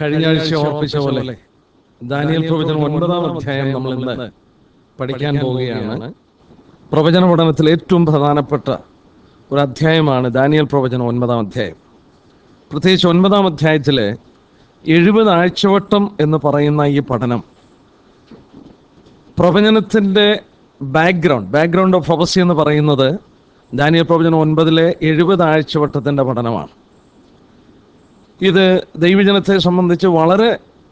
കഴിഞ്ഞ ആഴ്ച ഓർപ്പിച്ച പോലെ ദാനിയൽ പ്രവചനം ഒൻപതാം അധ്യായം നമ്മൾ ഇന്ന് പഠിക്കാൻ പോവുകയാണ് പ്രവചന പഠനത്തിൽ ഏറ്റവും പ്രധാനപ്പെട്ട ഒരു അധ്യായമാണ് ദാനിയൽ പ്രവചനം ഒൻപതാം അധ്യായം പ്രത്യേകിച്ച് ഒൻപതാം അധ്യായത്തിലെ എഴുപത് ആഴ്ചവട്ടം എന്ന് പറയുന്ന ഈ പഠനം പ്രവചനത്തിൻ്റെ ബാക്ക്ഗ്രൗണ്ട് ബാക്ക്ഗ്രൗണ്ട് ഓഫ് പ്രൊഫസി എന്ന് പറയുന്നത് ദാനിയൽ പ്രവചനം ഒൻപതിലെ എഴുപത് ആഴ്ചവട്ടത്തിൻ്റെ പഠനമാണ് ഇത് ദൈവജനത്തെ സംബന്ധിച്ച് വളരെ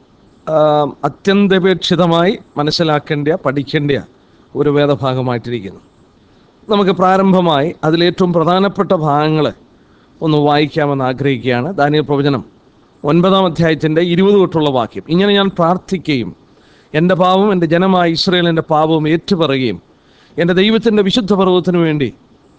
ആ, അത്യന്തപേക്ഷിതമായി മനസ്സിലാക്കേണ്ട പഠിക്കേണ്ട ഒരു വേദഭാഗമായിട്ടിരിക്കുന്നു നമുക്ക് പ്രാരംഭമായി അതിലേറ്റവും പ്രധാനപ്പെട്ട ഭാഗങ്ങൾ ഒന്ന് വായിക്കാമെന്ന് ആഗ്രഹിക്കുകയാണ് ദാനിയൽ പ്രവചനം ഒൻപതാം അധ്യായത്തിൻ്റെ ഇരുപത് തൊട്ടുള്ള വാക്യം ഇങ്ങനെ ഞാൻ പ്രാർത്ഥിക്കുകയും എൻ്റെ പാവം എൻ്റെ ജനമായ ഇസ്രയേലിൻ്റെ പാവവും ഏറ്റുപറയുകയും എൻ്റെ ദൈവത്തിൻ്റെ വിശുദ്ധ പർവ്വതത്തിനു വേണ്ടി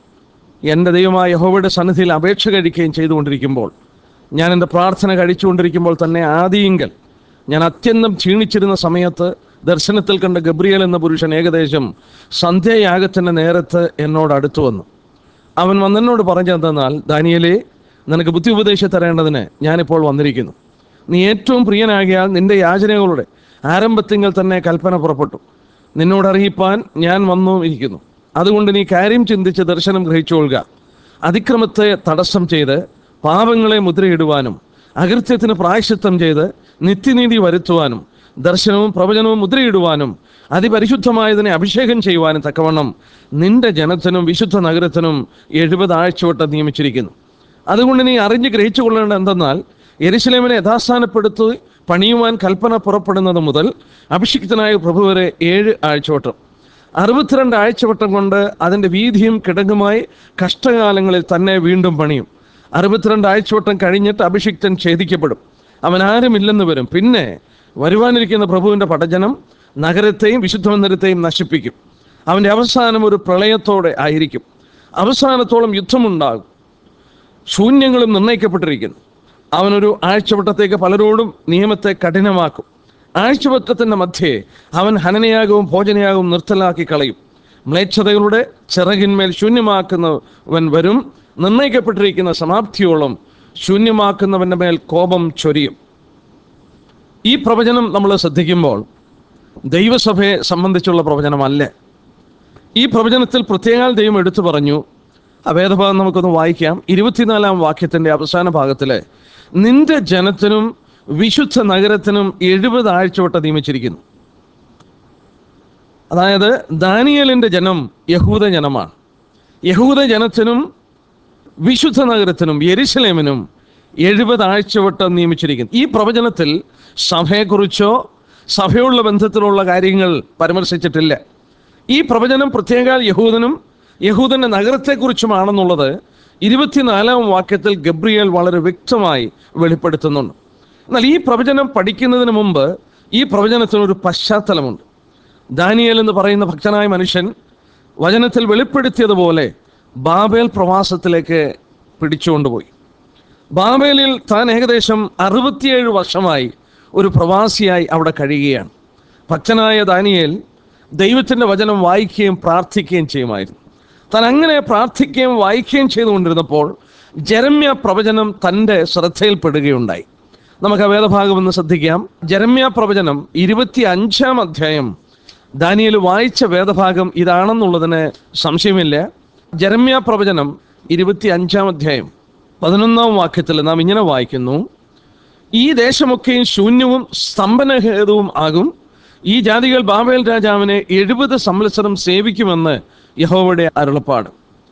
എൻ്റെ ദൈവമായ യഹോവയുടെ സന്നിധിയിൽ അപേക്ഷ കഴിക്കുകയും ചെയ്തുകൊണ്ടിരിക്കുമ്പോൾ ഞാൻ എൻ്റെ പ്രാർത്ഥന കഴിച്ചുകൊണ്ടിരിക്കുമ്പോൾ തന്നെ ആദിയിങ്കൽ ഞാൻ അത്യന്തം ക്ഷീണിച്ചിരുന്ന സമയത്ത് ദർശനത്തിൽ കണ്ട ഗബ്രിയേൽ എന്ന പുരുഷൻ ഏകദേശം സന്ധ്യയാഗത്തിൻ്റെ നേരത്ത് എന്നോട് അടുത്തു വന്നു അവൻ വന്നെന്നോട് പറഞ്ഞതെന്നാൽ ദാനിയലേ നിനക്ക് ബുദ്ധി ഉപദേശം തരേണ്ടതിന് ഞാനിപ്പോൾ വന്നിരിക്കുന്നു നീ ഏറ്റവും പ്രിയനാകിയാൽ നിന്റെ യാചനകളുടെ ആരംഭത്തിങ്കൽ തന്നെ കൽപ്പന പുറപ്പെട്ടു നിന്നോട് അറിയിപ്പാൻ ഞാൻ വന്നു ഇരിക്കുന്നു അതുകൊണ്ട് നീ കാര്യം ചിന്തിച്ച് ദർശനം ഗ്രഹിച്ചുകൊള്ളുക അതിക്രമത്തെ തടസ്സം ചെയ്ത് പാപങ്ങളെ മുദ്രയിടുവാനും അകൃത്യത്തിന് പ്രായശ്ചിത്തം ചെയ്ത് നിത്യനീതി വരുത്തുവാനും ദർശനവും പ്രവചനവും മുദ്രയിടുവാനും അതിപരിശുദ്ധമായതിനെ അഭിഷേകം ചെയ്യുവാനും തക്കവണ്ണം നിന്റെ ജനത്തിനും വിശുദ്ധ നഗരത്തിനും എഴുപത് ആഴ്ചവട്ടം നിയമിച്ചിരിക്കുന്നു അതുകൊണ്ട് നീ അറിഞ്ഞ് ഗ്രഹിച്ചു കൊള്ളേണ്ടത് എന്തെന്നാൽ എരിശിലേമിനെ യഥാസ്ഥാനപ്പെടുത്തി പണിയുവാൻ കൽപ്പന പുറപ്പെടുന്നത് മുതൽ അഭിഷിക്തനായ പ്രഭു വരെ ഏഴ് ആഴ്ചവട്ടം അറുപത്തിരണ്ട് ആഴ്ചവട്ടം കൊണ്ട് അതിൻ്റെ വീതിയും കിടങ്ങുമായി കഷ്ടകാലങ്ങളിൽ തന്നെ വീണ്ടും പണിയും അറുപത്തിരണ്ട് ആഴ്ചവട്ടം കഴിഞ്ഞിട്ട് അഭിഷിക്തൻ ഛേദിക്കപ്പെടും അവൻ ആരുമില്ലെന്ന് വരും പിന്നെ വരുവാനിരിക്കുന്ന പ്രഭുവിൻ്റെ പടജനം നഗരത്തെയും വിശുദ്ധ മന്ദിരത്തെയും നശിപ്പിക്കും അവൻ്റെ അവസാനം ഒരു പ്രളയത്തോടെ ആയിരിക്കും അവസാനത്തോളം യുദ്ധമുണ്ടാകും ശൂന്യങ്ങളും നിർണയിക്കപ്പെട്ടിരിക്കുന്നു അവനൊരു ആഴ്ചവട്ടത്തേക്ക് പലരോടും നിയമത്തെ കഠിനമാക്കും ആഴ്ചവട്ടത്തിൻ്റെ മധ്യേ അവൻ ഹനനയാകവും ഭോജനയാകവും നിർത്തലാക്കി കളയും മ്ലേച്ഛതകളുടെ ചിറകിന്മേൽ ശൂന്യമാക്കുന്നവൻ വരും നിർണയിക്കപ്പെട്ടിരിക്കുന്ന സമാപ്തിയോളം ശൂന്യമാക്കുന്നവൻ്റെ മേൽ കോപം ചൊരിയും ഈ പ്രവചനം നമ്മൾ ശ്രദ്ധിക്കുമ്പോൾ ദൈവസഭയെ സംബന്ധിച്ചുള്ള പ്രവചനമല്ല ഈ പ്രവചനത്തിൽ പ്രത്യേകാൽ ദൈവം എടുത്തു പറഞ്ഞു ആ വേദഭാഗം നമുക്കൊന്ന് വായിക്കാം ഇരുപത്തിനാലാം വാക്യത്തിൻ്റെ അവസാന ഭാഗത്തിൽ നിന്റെ ജനത്തിനും വിശുദ്ധ നഗരത്തിനും എഴുപത് ആഴ്ചവട്ട നിയമിച്ചിരിക്കുന്നു അതായത് ദാനിയലിൻ്റെ ജനം യഹൂദ ജനമാണ് യഹൂദ ജനത്തിനും വിശുദ്ധ നഗരത്തിനും യെരുശലേമിനും എഴുപത് ആഴ്ചവട്ടം നിയമിച്ചിരിക്കുന്നു ഈ പ്രവചനത്തിൽ സഭയെക്കുറിച്ചോ സഭയുള്ള ബന്ധത്തിലുള്ള കാര്യങ്ങൾ പരാമർശിച്ചിട്ടില്ല ഈ പ്രവചനം പ്രത്യേക യഹൂദനും യഹൂദന്റെ നഗരത്തെക്കുറിച്ചുമാണെന്നുള്ളത് ഇരുപത്തിനാലാം വാക്യത്തിൽ ഗബ്രിയേൽ വളരെ വ്യക്തമായി വെളിപ്പെടുത്തുന്നുണ്ട് എന്നാൽ ഈ പ്രവചനം പഠിക്കുന്നതിന് മുമ്പ് ഈ പ്രവചനത്തിനൊരു പശ്ചാത്തലമുണ്ട് ദാനിയേൽ എന്ന് പറയുന്ന ഭക്തനായ മനുഷ്യൻ വചനത്തിൽ വെളിപ്പെടുത്തിയതുപോലെ ബാബേൽ പ്രവാസത്തിലേക്ക് പിടിച്ചുകൊണ്ടുപോയി ബാബേലിൽ താൻ ഏകദേശം അറുപത്തിയേഴ് വർഷമായി ഒരു പ്രവാസിയായി അവിടെ കഴിയുകയാണ് ഭക്തനായ ദാനിയേൽ ദൈവത്തിൻ്റെ വചനം വായിക്കുകയും പ്രാർത്ഥിക്കുകയും ചെയ്യുമായിരുന്നു താൻ അങ്ങനെ പ്രാർത്ഥിക്കുകയും വായിക്കുകയും ചെയ്തുകൊണ്ടിരുന്നപ്പോൾ ജരമ്യ പ്രവചനം തൻ്റെ ശ്രദ്ധയിൽപ്പെടുകയുണ്ടായി നമുക്ക് ആ വേദഭാഗം ഒന്ന് ശ്രദ്ധിക്കാം ജരമ്യ പ്രവചനം ഇരുപത്തി അഞ്ചാം അധ്യായം ദാനിയേൽ വായിച്ച വേദഭാഗം ഇതാണെന്നുള്ളതിന് സംശയമില്ല ജരമ്യ പ്രവചനം ഇരുപത്തി അഞ്ചാം അധ്യായം പതിനൊന്നാം വാക്യത്തിൽ നാം ഇങ്ങനെ വായിക്കുന്നു ഈ ദേശമൊക്കെയും ശൂന്യവും സ്തംഭനഹേതുവും ആകും ഈ ജാതികൾ ബാബേൽ രാജാവിനെ എഴുപത് സംവത്സരം സേവിക്കുമെന്ന് യഹോവയുടെ അരുളപ്പാട്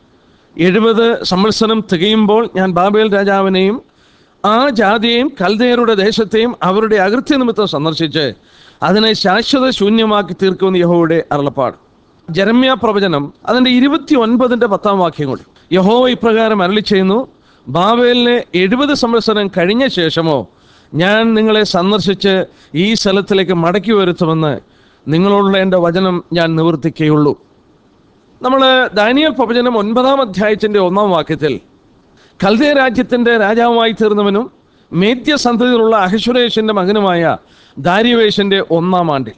എഴുപത് സംവത്സരം തികയുമ്പോൾ ഞാൻ ബാബേൽ രാജാവിനെയും ആ ജാതിയെയും കൽദയരുടെ ദേശത്തെയും അവരുടെ അകൃത്യ നിമിത്തം സന്ദർശിച്ച് അതിനെ ശാശ്വത ശൂന്യമാക്കി തീർക്കുമെന്ന് യഹോവയുടെ അരുളപ്പാട് ജരമ്യ പ്രവചനം അതിൻ്റെ ഇരുപത്തി ഒൻപതിൻ്റെ പത്താം വാക്യം കൂടി യഹോവ ഇപ്രകാരം അരളി ചെയ്യുന്നു ബാബേലിനെ എഴുപത് സംവത്സരം കഴിഞ്ഞ ശേഷമോ ഞാൻ നിങ്ങളെ സന്ദർശിച്ച് ഈ സ്ഥലത്തിലേക്ക് മടക്കി വരുത്തുമെന്ന് നിങ്ങളോടുള്ള എൻ്റെ വചനം ഞാൻ നിവർത്തിക്കുകയുള്ളൂ നമ്മൾ ദാനിയൽ പ്രവചനം ഒൻപതാം അധ്യായത്തിൻ്റെ ഒന്നാം വാക്യത്തിൽ കൽദയ രാജ്യത്തിൻ്റെ രാജാവുമായി തീർന്നവനും മേദ്യ സന്തതിയിലുള്ള അഹശ്വരേഷിൻ്റെ മകനുമായ ദാരിവേഷിൻ്റെ ഒന്നാം ആണ്ടിൽ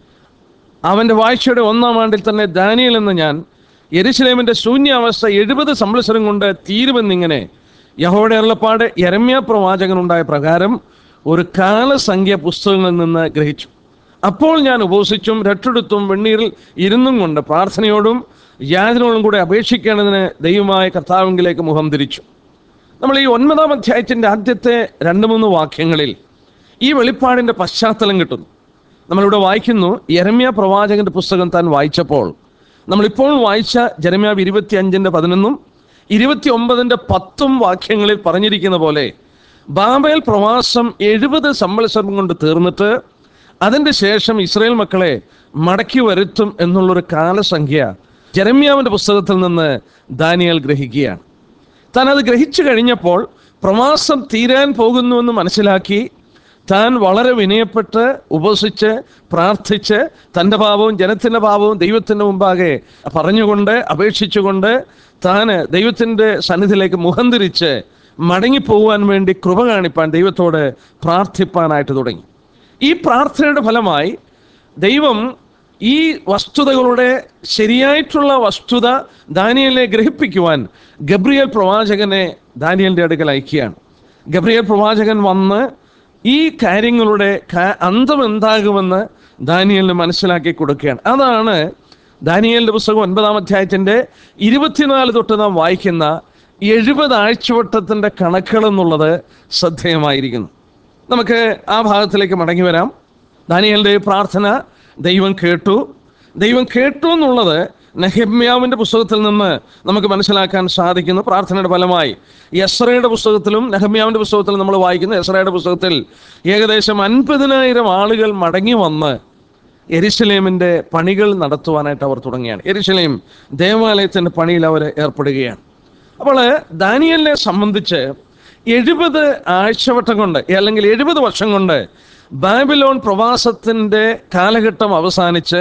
അവൻ്റെ വാഴ്ചയുടെ ഒന്നാം ആണ്ടിൽ തന്നെ ദാനിയൽ എന്ന ഞാൻ യെരുശലേമിൻ്റെ ശൂന്യാവസ്ഥ എഴുപത് സംവത്സരം കൊണ്ട് തീരുമെന്നിങ്ങനെ യഹോയുടെ അരുളപ്പാട് യരമ്യ പ്രവാചകനുണ്ടായ പ്രകാരം ഒരു കാലസംഖ്യ പുസ്തകങ്ങളിൽ നിന്ന് ഗ്രഹിച്ചു അപ്പോൾ ഞാൻ ഉപവസിച്ചും രട്ടെടുത്തും വെണ്ണീരിൽ ഇരുന്നും കൊണ്ട് പ്രാർത്ഥനയോടും യാചനയോടും കൂടെ അപേക്ഷിക്കേണ്ടതിന് ദൈവമായ കർത്താവിങ്കിലേക്ക് മുഖം തിരിച്ചു നമ്മൾ ഈ ഒൻപതാം അധ്യായത്തിൻ്റെ ആദ്യത്തെ രണ്ട് മൂന്ന് വാക്യങ്ങളിൽ ഈ വെളിപ്പാടിൻ്റെ പശ്ചാത്തലം കിട്ടുന്നു നമ്മളിവിടെ വായിക്കുന്നു യരമ്യ പ്രവാചകന്റെ പുസ്തകം താൻ വായിച്ചപ്പോൾ നമ്മളിപ്പോൾ വായിച്ച ജരമ്യാവ് ഇരുപത്തി അഞ്ചിൻ്റെ പതിനൊന്നും ഇരുപത്തി ഒമ്പതിൻ്റെ പത്തും വാക്യങ്ങളിൽ പറഞ്ഞിരിക്കുന്ന പോലെ ബാബേൽ പ്രവാസം എഴുപത് സംവത്സരം കൊണ്ട് തീർന്നിട്ട് അതിൻ്റെ ശേഷം ഇസ്രായേൽ മക്കളെ മടക്കി വരുത്തും എന്നുള്ളൊരു കാലസംഖ്യ ജരമ്യാവിൻ്റെ പുസ്തകത്തിൽ നിന്ന് ദാനിയൽ ഗ്രഹിക്കുകയാണ് താൻ അത് ഗ്രഹിച്ചു കഴിഞ്ഞപ്പോൾ പ്രവാസം തീരാൻ പോകുന്നുവെന്ന് മനസ്സിലാക്കി താൻ വളരെ വിനയപ്പെട്ട് ഉപസിച്ച് പ്രാർത്ഥിച്ച് തൻ്റെ പാപവും ജനത്തിൻ്റെ പാപവും ദൈവത്തിൻ്റെ മുമ്പാകെ പറഞ്ഞുകൊണ്ട് അപേക്ഷിച്ചുകൊണ്ട് താൻ ദൈവത്തിൻ്റെ സന്നിധിയിലേക്ക് മുഖം തിരിച്ച് മടങ്ങിപ്പോവാൻ വേണ്ടി കൃപ കാണിപ്പാൻ ദൈവത്തോട് പ്രാർത്ഥിപ്പാനായിട്ട് തുടങ്ങി ഈ പ്രാർത്ഥനയുടെ ഫലമായി ദൈവം ഈ വസ്തുതകളുടെ ശരിയായിട്ടുള്ള വസ്തുത ദാനിയലിനെ ഗ്രഹിപ്പിക്കുവാൻ ഗബ്രിയേൽ പ്രവാചകനെ ദാനിയലിൻ്റെ അടുക്കൽ അയക്കുകയാണ് ഗബ്രിയേൽ പ്രവാചകൻ വന്ന് ഈ കാര്യങ്ങളുടെ ക- അന്തം എന്താകുമെന്ന് ദാനിയലിന് മനസ്സിലാക്കി കൊടുക്കുകയാണ് അതാണ് ദാനിയലിൻ്റെ പുസ്തകം ഒൻപതാം അധ്യായത്തിൻ്റെ ഇരുപത്തിനാല് തൊട്ട് നാം വായിക്കുന്ന എഴുപത് ആഴ്ചവട്ടത്തിൻ്റെ കണക്കുകൾ എന്നുള്ളത് ശ്രദ്ധേയമായിരിക്കുന്നു നമുക്ക് ആ ഭാഗത്തിലേക്ക് മടങ്ങി വരാം ദാനിയലിൻ്റെ പ്രാർത്ഥന ദൈവം കേട്ടു ദൈവം കേട്ടു എന്നുള്ളത് നെഹമ്യാവിൻ്റെ പുസ്തകത്തിൽ നിന്ന് നമുക്ക് മനസ്സിലാക്കാൻ സാധിക്കുന്നു പ്രാർത്ഥനയുടെ ഫലമായി യസ്രയുടെ പുസ്തകത്തിലും നെഹമ്യാവിൻ്റെ പുസ്തകത്തിലും നമ്മൾ വായിക്കുന്നു യസ്രയുടെ പുസ്തകത്തിൽ ഏകദേശം അൻപതിനായിരം ആളുകൾ മടങ്ങി വന്ന് എരിശലേമിൻ്റെ പണികൾ നടത്തുവാനായിട്ട് അവർ തുടങ്ങിയാണ് എരിശലേം ദേവാലയത്തിൻ്റെ പണിയിൽ അവർ ഏർപ്പെടുകയാണ് അപ്പോൾ ദാനിയലിനെ സംബന്ധിച്ച് എഴുപത് ആഴ്ചവട്ടം കൊണ്ട് അല്ലെങ്കിൽ എഴുപത് വർഷം കൊണ്ട് ബാബിലോൺ പ്രവാസത്തിൻ്റെ കാലഘട്ടം അവസാനിച്ച്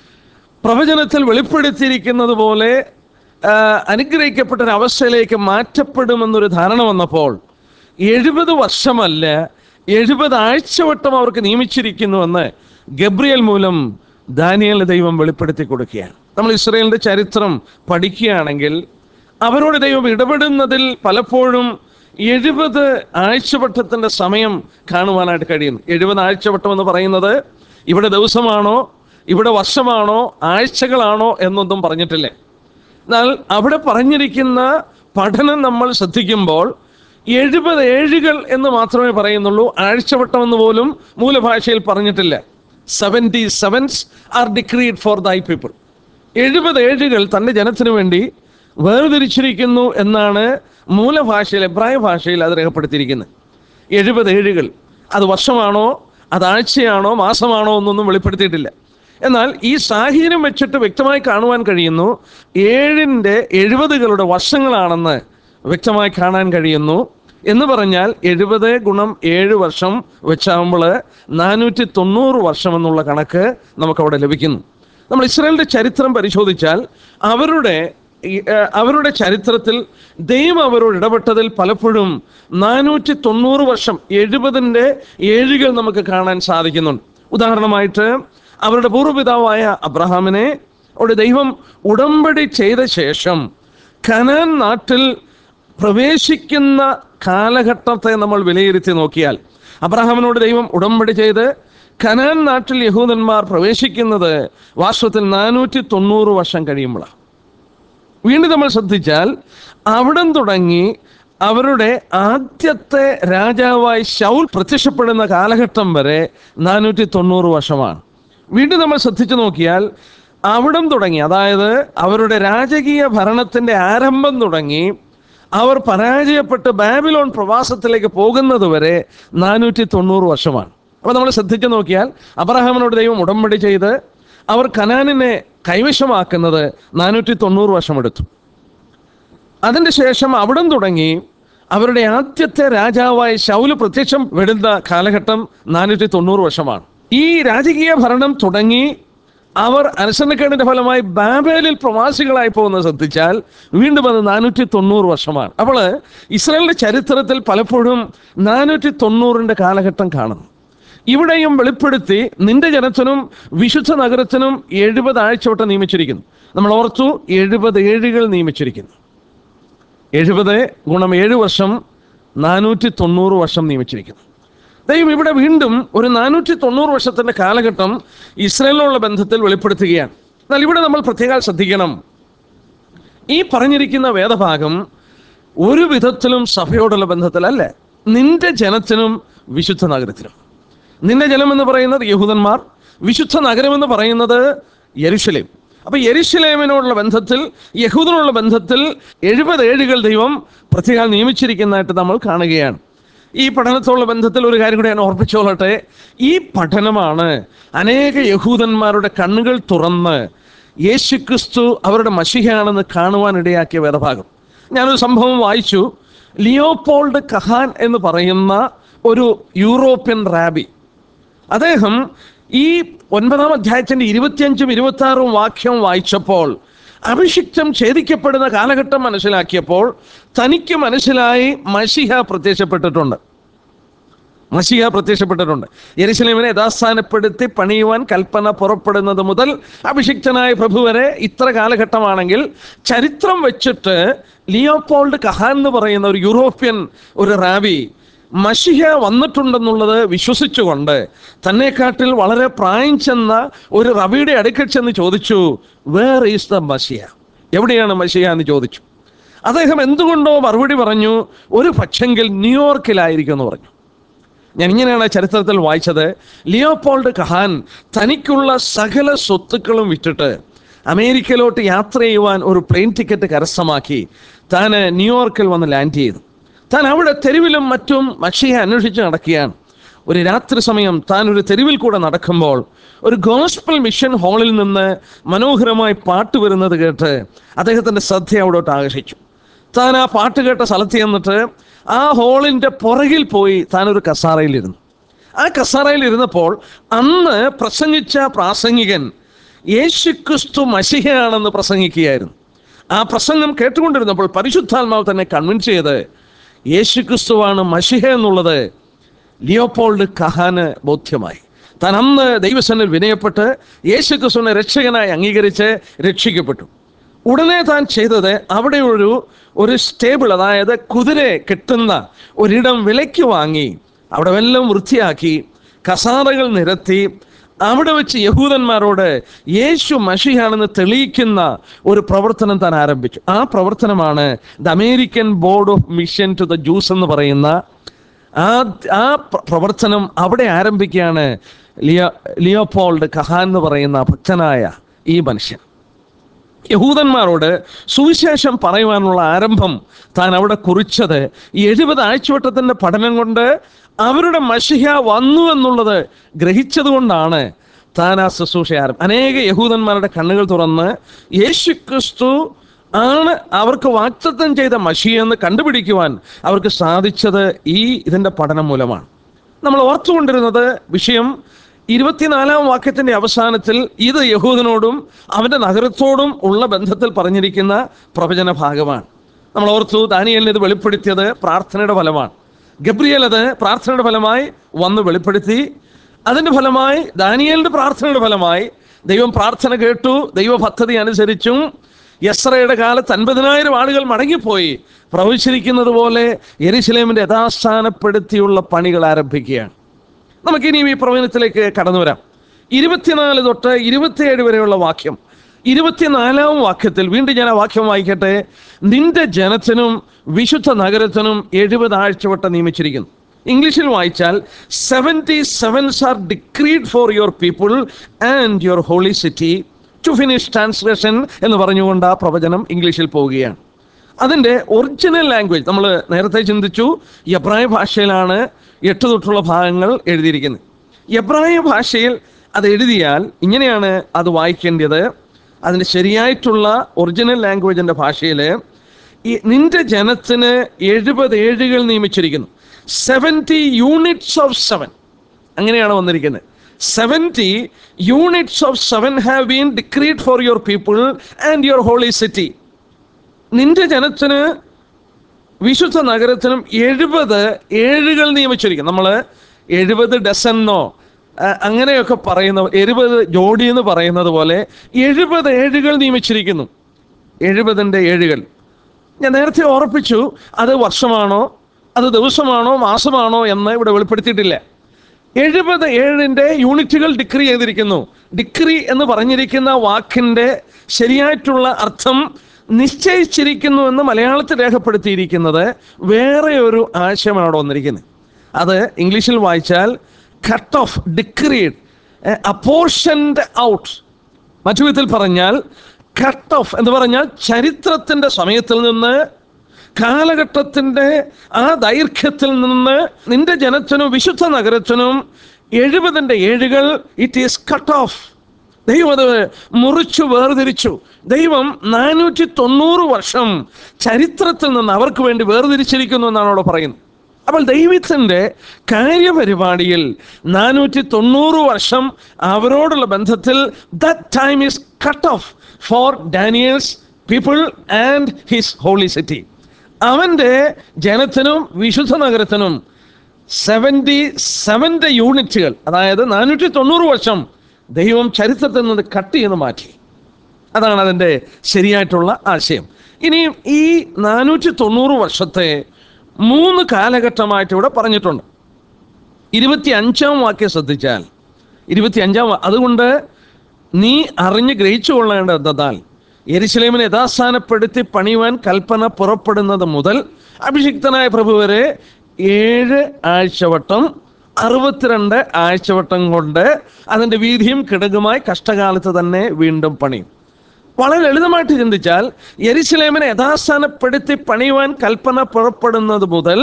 പ്രവചനത്തിൽ വെളിപ്പെടുത്തിയിരിക്കുന്നത് പോലെ ആ, അനുഗ്രഹിക്കപ്പെട്ട ഒരു അവസ്ഥയിലേക്ക് മാറ്റപ്പെടുമെന്നൊരു ധാരണ വന്നപ്പോൾ എഴുപത് വർഷമല്ല എഴുപത് ആഴ്ചവട്ടം അവർക്ക് നിയമിച്ചിരിക്കുന്നുവെന്ന് ഗബ്രിയൽ മൂലം ദാനിയലിന് ദൈവം വെളിപ്പെടുത്തി കൊടുക്കുകയാണ് നമ്മൾ ഇസ്രയേലിൻ്റെ ചരിത്രം പഠിക്കുകയാണെങ്കിൽ അവരോട് ദൈവം ഇടപെടുന്നതിൽ പലപ്പോഴും എഴുപത് ആഴ്ചവട്ടത്തിൻ്റെ സമയം കാണുവാനായിട്ട് കഴിയുന്നു എഴുപത് ആഴ്ചവട്ടം എന്ന് പറയുന്നത് ഇവിടെ ദിവസമാണോ ഇവിടെ വർഷമാണോ ആഴ്ചകളാണോ എന്നൊന്നും പറഞ്ഞിട്ടില്ല എന്നാൽ അവിടെ പറഞ്ഞിരിക്കുന്ന പഠനം നമ്മൾ ശ്രദ്ധിക്കുമ്പോൾ എഴുപത് ഏഴുകൾ എന്ന് മാത്രമേ പറയുന്നുള്ളൂ ആഴ്ചവട്ടം എന്ന് പോലും മൂലഭാഷയിൽ പറഞ്ഞിട്ടില്ല seventy sevens are decreed for thy people എഴുപത് ഏഴുകൾ തൻ്റെ ജനത്തിന് വേണ്ടി വേർതിരിച്ചിരിക്കുന്നു എന്നാണ് മൂലഭാഷയിൽ എബ്രായ ഭാഷയിൽ അത് രേഖപ്പെടുത്തിയിരിക്കുന്നത് എഴുപത് ഏഴുകൾ അത് വർഷമാണോ അത് ആഴ്ചയാണോ മാസമാണോ എന്നൊന്നും വെളിപ്പെടുത്തിയിട്ടില്ല എന്നാൽ ഈ സാഹചര്യം വെച്ചിട്ട് വ്യക്തമായി കാണുവാൻ കഴിയുന്നു ഏഴിൻ്റെ എഴുപതുകളുടെ വർഷങ്ങളാണെന്ന് വ്യക്തമായി കാണാൻ കഴിയുന്നു എന്ന് പറഞ്ഞാൽ എഴുപത് ഗുണം ഏഴ് വർഷം വെച്ചാകുമ്പോൾ നാനൂറ്റി തൊണ്ണൂറ് വർഷം എന്നുള്ള കണക്ക് നമുക്കവിടെ ലഭിക്കുന്നു നമ്മൾ ഇസ്രായേലിൻ്റെ ചരിത്രം പരിശോധിച്ചാൽ അവരുടെ ഈ, ഏർ, അവരുടെ ചരിത്രത്തിൽ ദൈവം അവരോട് ഇടപെട്ടതിൽ പലപ്പോഴും നാനൂറ്റി തൊണ്ണൂറ് വർഷം എഴുപതിൻ്റെ ഏഴുകൾ നമുക്ക് കാണാൻ സാധിക്കുന്നുണ്ട് ഉദാഹരണമായിട്ട് അവരുടെ പൂർവ്വപിതാവായ അബ്രഹാമിനെ അവിടെ ദൈവം ഉടമ്പടി ചെയ്ത ശേഷം കനാൻ നാട്ടിൽ പ്രവേശിക്കുന്ന കാലഘട്ടത്തെ നമ്മൾ വിലയിരുത്തി നോക്കിയാൽ അബ്രഹാമിനോട് ദൈവം ഉടമ്പടി ചെയ്ത് കനാൻ നാട്ടിൽ യഹൂദന്മാർ പ്രവേശിക്കുന്നത് വാസ്തവത്തിൽ നാനൂറ്റി തൊണ്ണൂറ് വർഷം കഴിയുമ്പോഴാണ് വീണ്ടും നമ്മൾ ശ്രദ്ധിച്ചാൽ അവിടം തുടങ്ങി അവരുടെ ആദ്യത്തെ രാജാവായി ശൗൽ പ്രത്യക്ഷപ്പെടുന്ന കാലഘട്ടം വരെ നാനൂറ്റി തൊണ്ണൂറ് വർഷമാണ് വീണ്ടും നമ്മൾ ശ്രദ്ധിച്ചു നോക്കിയാൽ അവിടം തുടങ്ങി അതായത് അവരുടെ രാജകീയ ഭരണത്തിൻ്റെ ആരംഭം തുടങ്ങി അവർ പരാജയപ്പെട്ട് ബാബിലോൺ പ്രവാസത്തിലേക്ക് പോകുന്നത് വരെ നാനൂറ്റി തൊണ്ണൂറ് വർഷമാണ് അപ്പോൾ നമ്മൾ ശ്രദ്ധിച്ചു നോക്കിയാൽ അബ്രഹാമിനോട് ദൈവം ഉടമ്പടി ചെയ്ത് അവർ കനാനിനെ കൈവശമാക്കുന്നത് നാനൂറ്റി തൊണ്ണൂറ് വർഷമെടുത്തു അതിൻ്റെ ശേഷം അവിടം തുടങ്ങി അവരുടെ ആദ്യത്തെ രാജാവായ ശൗല് പ്രത്യക്ഷം വരുന്ന കാലഘട്ടം നാനൂറ്റി തൊണ്ണൂറ് വർഷമാണ് ഈ രാജകീയ ഭരണം തുടങ്ങി അവർ അനുസരണക്കേടിന്റെ ഫലമായി ബാബേലിൽ പ്രവാസികളായി പോകുന്നത് ശ്രദ്ധിച്ചാൽ വീണ്ടും അത് നാനൂറ്റി തൊണ്ണൂറ് വർഷമാണ് അപ്പോൾ ഇസ്രായേലിന്റെ ചരിത്രത്തിൽ പലപ്പോഴും നാനൂറ്റി തൊണ്ണൂറിൻ്റെ കാലഘട്ടം കാണുന്നു ഇവിടെയും വെളിപ്പെടുത്തി നിന്റെ ജനത്തിനും വിശുദ്ധ നഗരത്തിനും എഴുപത് ആഴ്ചവട്ടം നിയമിച്ചിരിക്കുന്നു നമ്മൾ ഓർത്തു എഴുപത് ഏഴുകൾ നിയമിച്ചിരിക്കുന്നു എഴുപത് ഗുണം ഏഴ് വർഷം നാനൂറ്റി തൊണ്ണൂറ് വർഷം നിയമിച്ചിരിക്കുന്നു ദൈവം ഇവിടെ വീണ്ടും ഒരു നാനൂറ്റി തൊണ്ണൂറ് വർഷത്തിന്റെ കാലഘട്ടം ഇസ്രയേലിനുള്ള ബന്ധത്തിൽ വെളിപ്പെടുത്തുകയാണ് എന്നാൽ ഇവിടെ നമ്മൾ പ്രത്യേകം ശ്രദ്ധിക്കണം ഈ പറഞ്ഞിരിക്കുന്ന വേദഭാഗം ഒരു വിധത്തിലും സഭയോടുള്ള ബന്ധത്തിലല്ല നിന്റെ ജനത്തിനും വിശുദ്ധ നഗരത്തിനും നിന്റെ ജനം എന്ന് പറയുന്നത് യഹൂദന്മാർ വിശുദ്ധ നഗരം എന്ന് പറയുന്നത് യെരുഷലേം അപ്പൊ യെരുഷലേമിനോടുള്ള ബന്ധത്തിൽ യഹൂദനുള്ള ബന്ധത്തിൽ എഴുപത് ഏഴുകൾ ദൈവം പ്രത്യേകം നിയമിച്ചിരിക്കുന്നതായിട്ട് നമ്മൾ കാണുകയാണ് ഈ പഠനത്തോടുള്ള ബന്ധത്തിൽ ഒരു കാര്യം കൂടി ഞാൻ ഓർപ്പിച്ചോളട്ടെ ഈ പഠനമാണ് അനേക യഹൂദന്മാരുടെ കണ്ണുകൾ തുറന്ന് യേശുക്രിസ്തു അവരുടെ മഷിഹയാണെന്ന് കാണുവാൻ ഇടയാക്കിയ വേദഭാഗം ഞാനൊരു സംഭവം വായിച്ചു ലിയോപോൾഡ് കഹാൻ എന്ന് പറയുന്ന ഒരു യൂറോപ്യൻ റാബി അദ്ദേഹം ഈ ഒൻപതാം അധ്യായത്തിന്റെ ഇരുപത്തിയഞ്ചും ഇരുപത്തി ആറും വാക്യം വായിച്ചപ്പോൾ അഭിഷിക്തം ഛേദിക്കപ്പെടുന്ന കാലഘട്ടം മനസ്സിലാക്കിയപ്പോൾ തനിക്ക് മനസ്സിലായി മഷിഹ പ്രത്യക്ഷപ്പെട്ടിട്ടുണ്ട് മഷിഹ പ്രത്യക്ഷപ്പെട്ടിട്ടുണ്ട് യെരുശലേമിനെ യഥാസ്ഥാനപ്പെടുത്തി പണിയുവാൻ കൽപ്പന പുറപ്പെടുന്നത് മുതൽ അഭിഷിക്തനായ പ്രഭു വരെ ഇത്ര കാലഘട്ടമാണെങ്കിൽ ചരിത്രം വെച്ചിട്ട് ലിയോപോൾഡ് കഹാൻ എന്ന് പറയുന്ന ഒരു യൂറോപ്യൻ ഒരു റാബി മഷിഹ വന്നിട്ടുണ്ടെന്നുള്ളത് വിശ്വസിച്ചുകൊണ്ട് തന്നെക്കാട്ടിൽ വളരെ പ്രായം ചെന്ന ഒരു റബിയുടെ അടുക്കൽ ചെന്ന് ചോദിച്ചു വേർ ഈസ് ദ മഷിയ എവിടെയാണ് മഷിയ എന്ന് ചോദിച്ചു അദ്ദേഹം എന്തുകൊണ്ടോ മറുപടി പറഞ്ഞു ഒരു പക്ഷെങ്കിൽ ന്യൂയോർക്കിലായിരിക്കും എന്ന് പറഞ്ഞു ഞാൻ ഇങ്ങനെയാണ് ചരിത്രത്തിൽ വായിച്ചത് ലിയോപോൾഡ് കഹാൻ തനിക്കുള്ള സകല സ്വത്തുക്കളും വിറ്റിട്ട് അമേരിക്കയിലോട്ട് യാത്ര ചെയ്യുവാൻ ഒരു പ്ലെയിൻ ടിക്കറ്റ് കരസ്ഥമാക്കി താൻ ന്യൂയോർക്കിൽ വന്ന് ലാൻഡ് ചെയ്തു താൻ അവിടെ തെരുവിലും മറ്റും മഷിയെ അന്വേഷിച്ച് നടക്കുകയാണ് ഒരു രാത്രി സമയം താൻ ഒരു തെരുവിൽ കൂടെ നടക്കുമ്പോൾ ഒരു ഗോസ്പൽ മിഷൻ ഹാളിൽ നിന്ന് മനോഹരമായി പാട്ട് വരുന്നത് കേട്ട് അദ്ദേഹത്തിന്റെ ശ്രദ്ധ അവിടോട്ട് ആകർഷിച്ചു താൻ ആ പാട്ട് കേട്ട സ്ഥലത്ത് ചെന്നിട്ട് ആ ഹോളിന്റെ പുറകിൽ പോയി താൻ ഒരു കസാറയിലിരുന്നു ആ കസാറയിൽ ഇരുന്നപ്പോൾ അന്ന് പ്രസംഗിച്ച പ്രാസംഗികൻ യേശുക്രിസ്തു മഷിഹയാണെന്ന് പ്രസംഗിക്കുകയായിരുന്നു ആ പ്രസംഗം കേട്ടുകൊണ്ടിരുന്നപ്പോൾ പരിശുദ്ധാത്മാവ് തന്നെ കൺവിൻസ് ചെയ്ത് യേശുക്രിസ്തുവാണ് മഷിഹ എന്നുള്ളത് ലിയോപോൾഡ് കഹാന് ബോധ്യമായി താൻ അന്ന് ദൈവസന്നിൽ വിനയപ്പെട്ട് യേശുക്രിസ്തുവിനെ രക്ഷകനായി അംഗീകരിച്ച് രക്ഷിക്കപ്പെട്ടു ഉടനെ താൻ ചെയ്തത് അവിടെ ഒരു ഒരു സ്റ്റേബിൾ അതായത് കുതിരയെ കെട്ടുന്ന ഒരിടം വിലയ്ക്ക് വാങ്ങി അവിടെ വെല്ലം വൃത്തിയാക്കി കസാറകൾ നിരത്തി അവിടെ വെച്ച് യഹൂദന്മാരോട് യേശു മഷിയാണെന്ന് തെളിയിക്കുന്ന ഒരു പ്രവർത്തനം താൻ ആരംഭിച്ചു ആ പ്രവർത്തനമാണ് the American board of mission to the Jews എന്ന് പറയുന്ന ആ ആ പ്ര- പ്രവർത്തനം അവിടെ ആരംഭിക്കുകയാണ് ലിയോ ലിയോപോൾഡ് കഹാൻ എന്ന് പറയുന്ന ഭക്തനായ ഈ മനുഷ്യൻ യഹൂദന്മാരോട് സുവിശേഷം പറയുവാനുള്ള ആരംഭം താൻ അവിടെ കുറിച്ചത് ഈ എഴുപത് ആഴ്ചവട്ടത്തിന്റെ പഠനം കൊണ്ട് അവരുടെ മഷിഹ വന്നു എന്നുള്ളത് ഗ്രഹിച്ചത് കൊണ്ടാണ് താൻ ആ ശുശ്രൂഷ ആരംഭം അനേക യഹൂദന്മാരുടെ കണ്ണുകൾ തുറന്ന് യേശുക്രിസ്തു ആണ് അവർക്ക് വാക്തത്വം ചെയ്ത മഷി എന്ന് കണ്ടുപിടിക്കുവാൻ അവർക്ക് സാധിച്ചത് ഈ ഇതിന്റെ പഠനം മൂലമാണ് നമ്മൾ ഓർത്തുകൊണ്ടിരുന്നത് വിഷയം ഇരുപത്തിനാലാം വാക്യത്തിന്റെ അവസാനത്തിൽ ഇത് യഹൂദനോടും അവന്റെ നഗരത്തോടും ഉള്ള ബന്ധത്തിൽ പറഞ്ഞിരിക്കുന്ന പ്രവചന ഭാഗമാണ് നമ്മൾ ഓർത്തു ദാനിയലിന് ഇത് വെളിപ്പെടുത്തിയത് പ്രാർത്ഥനയുടെ ഫലമാണ് ഗബ്രിയേൽ അത് പ്രാർത്ഥനയുടെ ഫലമായി വന്ന് വെളിപ്പെടുത്തി അതിന്റെ ഫലമായി ദാനിയലിന്റെ പ്രാർത്ഥനയുടെ ഫലമായി ദൈവം പ്രാർത്ഥന കേട്ടു ദൈവ പദ്ധതി അനുസരിച്ചും യസ്രയുടെ കാലത്ത് അൻപതിനായിരം ആളുകൾ മടങ്ങിപ്പോയി പ്രവചിച്ചിരിക്കുന്നത് പോലെ യെരുശലേമിന്റെ യഥാസ്ഥാനപ്പെടുത്തിയുള്ള പണികൾ ആരംഭിക്കുകയാണ് നമുക്കിനി ഈ പ്രവചനത്തിലേക്ക് കടന്നു വരാം ഇരുപത്തിനാല് തൊട്ട് ഇരുപത്തിയേഴ് വരെയുള്ള വാക്യം ഇരുപത്തിനാലാം വാക്യത്തിൽ വീണ്ടും ഞാൻ ആ വാക്യം വായിക്കട്ടെ നിന്റെ ജനത്തിനും വിശുദ്ധ നഗരത്തിനും എഴുപത് ആഴ്ചവട്ട നിയമിച്ചിരിക്കുന്നു ഇംഗ്ലീഷിൽ വായിച്ചാൽ seventy sevens are decreed for your people and your holy city to finish translation എന്ന് പറഞ്ഞുകൊണ്ട് ആ പ്രവചനം ഇംഗ്ലീഷിൽ പോവുകയാണ് അതിൻ്റെ ഒറിജിനൽ ലാംഗ്വേജ് നമ്മൾ നേരത്തെ ചിന്തിച്ചു എബ്രായ ഭാഷയിലാണ് എട്ട് തൊട്ടുള്ള ഭാഗങ്ങൾ എഴുതിയിരിക്കുന്നത് എബ്രായ ഭാഷയിൽ അത് എഴുതിയാൽ ഇങ്ങനെയാണ് അത് വായിക്കേണ്ടത് അതിൻ്റെ ശരിയായിട്ടുള്ള ഒറിജിനൽ ലാംഗ്വേജിൻ്റെ ഭാഷയിൽ ഈ നിന്റെ ജനത്തിന് എഴുപത് ഏഴുകൾ നിയമിച്ചിരിക്കുന്നു സെവൻറ്റി യൂണിറ്റ്സ് ഓഫ് സെവൻ അങ്ങനെയാണ് വന്നിരിക്കുന്നത് seventy units of seven have been decreed for your people and your holy city നിന്റെ ജനത്തിന് വിശുദ്ധ നഗരത്തിനും എഴുപത് ഏഴുകൾ നിയമിച്ചിരിക്കും നമ്മൾ എഴുപത് ഡസന്നോ ആ, അങ്ങനെയൊക്കെ പറയുന്ന എഴുപത് ജോഡി എന്ന് പറയുന്നത് പോലെ എഴുപത് ഏഴുകൾ നിയമിച്ചിരിക്കുന്നു എഴുപതിൻ്റെ ഏഴുകൾ ഞാൻ നേരത്തെ ഓർപ്പിച്ചു അത് വർഷമാണോ അത് ദിവസമാണോ മാസമാണോ എന്ന് ഇവിടെ വെളിപ്പെടുത്തിയിട്ടില്ല എഴുപത് ഏഴിൻ്റെ യൂണിറ്റുകൾ ഡിക്രി ചെയ്തിരിക്കുന്നു ഡിക്രി എന്ന് പറഞ്ഞിരിക്കുന്ന വാക്കിൻ്റെ ശരിയായിട്ടുള്ള അർത്ഥം നിശ്ചയിച്ചിരിക്കുന്നു എന്ന് മലയാളത്തിൽ രേഖപ്പെടുത്തിയിരിക്കുന്നത് വേറെ ഒരു ആശയമാണ് അവിടെ വന്നിരിക്കുന്നത് അത് ഇംഗ്ലീഷിൽ വായിച്ചാൽ cut off decreed apportioned out മറ്റു വിധത്തിൽ പറഞ്ഞാൽ കട്ട് ഓഫ് എന്ന് പറഞ്ഞാൽ ചരിത്രത്തിൻ്റെ സമയത്തിൽ നിന്ന് കാലഘട്ടത്തിൻ്റെ ആ ദൈർഘ്യത്തിൽ നിന്ന് നിന്റെ ജനത്തിനും വിശുദ്ധ നഗരത്തിനും എഴുപതിൻ്റെ ഏഴുകൾ ഇറ്റ് ഈസ് കട്ട് ഓഫ് ദൈവം അത് മുറിച്ചു വേർതിരിച്ചു ദൈവം നാനൂറ്റി തൊണ്ണൂറ് വർഷം ചരിത്രത്തിൽ നിന്ന് അവർക്ക് വേണ്ടി വേർതിരിച്ചിരിക്കുന്നു എന്നാണ് അവിടെ പറയുന്നത് അപ്പോൾ ദൈവത്തിൻ്റെ കാര്യപരിപാടിയിൽ നാനൂറ്റി തൊണ്ണൂറ് വർഷം അവരോടുള്ള ബന്ധത്തിൽ that time is cut off for Daniel's people and his holy city അവൻ്റെ ജനത്തിനും വിശുദ്ധ നഗരത്തിനും സെവൻറ്റി സെവൻ്റെ യൂണിറ്റുകൾ അതായത് നാനൂറ്റി തൊണ്ണൂറ് വർഷം ദൈവം ചരിത്രത്തിൽ നിന്ന് കട്ട് ചെയ്ത് മാറ്റി അതാണ് അതിൻ്റെ ശരിയായിട്ടുള്ള ആശയം ഇനി ഈ നാനൂറ്റി തൊണ്ണൂറ് വർഷത്തെ മൂന്ന് കാലഘട്ടമായിട്ട് ഇവിടെ പറഞ്ഞിട്ടുണ്ട് ഇരുപത്തി അഞ്ചാം വാക്യം ശ്രദ്ധിച്ചാൽ ഇരുപത്തി അഞ്ചാം അതുകൊണ്ട് നീ അറിഞ്ഞ് ഗ്രഹിച്ചു കൊള്ളേണ്ടത് എന്തെന്നാൽ യെരുശലേമിനെ യഥാസ്ഥാനപ്പെടുത്തി പണിയുവാൻ കൽപ്പന പുറപ്പെടുന്നത് മുതൽ അഭിഷിക്തനായ പ്രഭു വരെ ഏഴ് ആഴ്ചവട്ടം അറുപത്തിരണ്ട് ആഴ്ചവട്ടം കൊണ്ട് അതിൻ്റെ വീതിയും കിടകുമായി കഷ്ടകാലത്ത് തന്നെ വീണ്ടും പണിയും വളരെ ലളിതമായിട്ട് ചിന്തിച്ചാൽ യെരുശലേമിനെ യഥാസ്ഥാനപ്പെടുത്തി പണിയുവാൻ കൽപ്പന പുറപ്പെടുന്നത് മുതൽ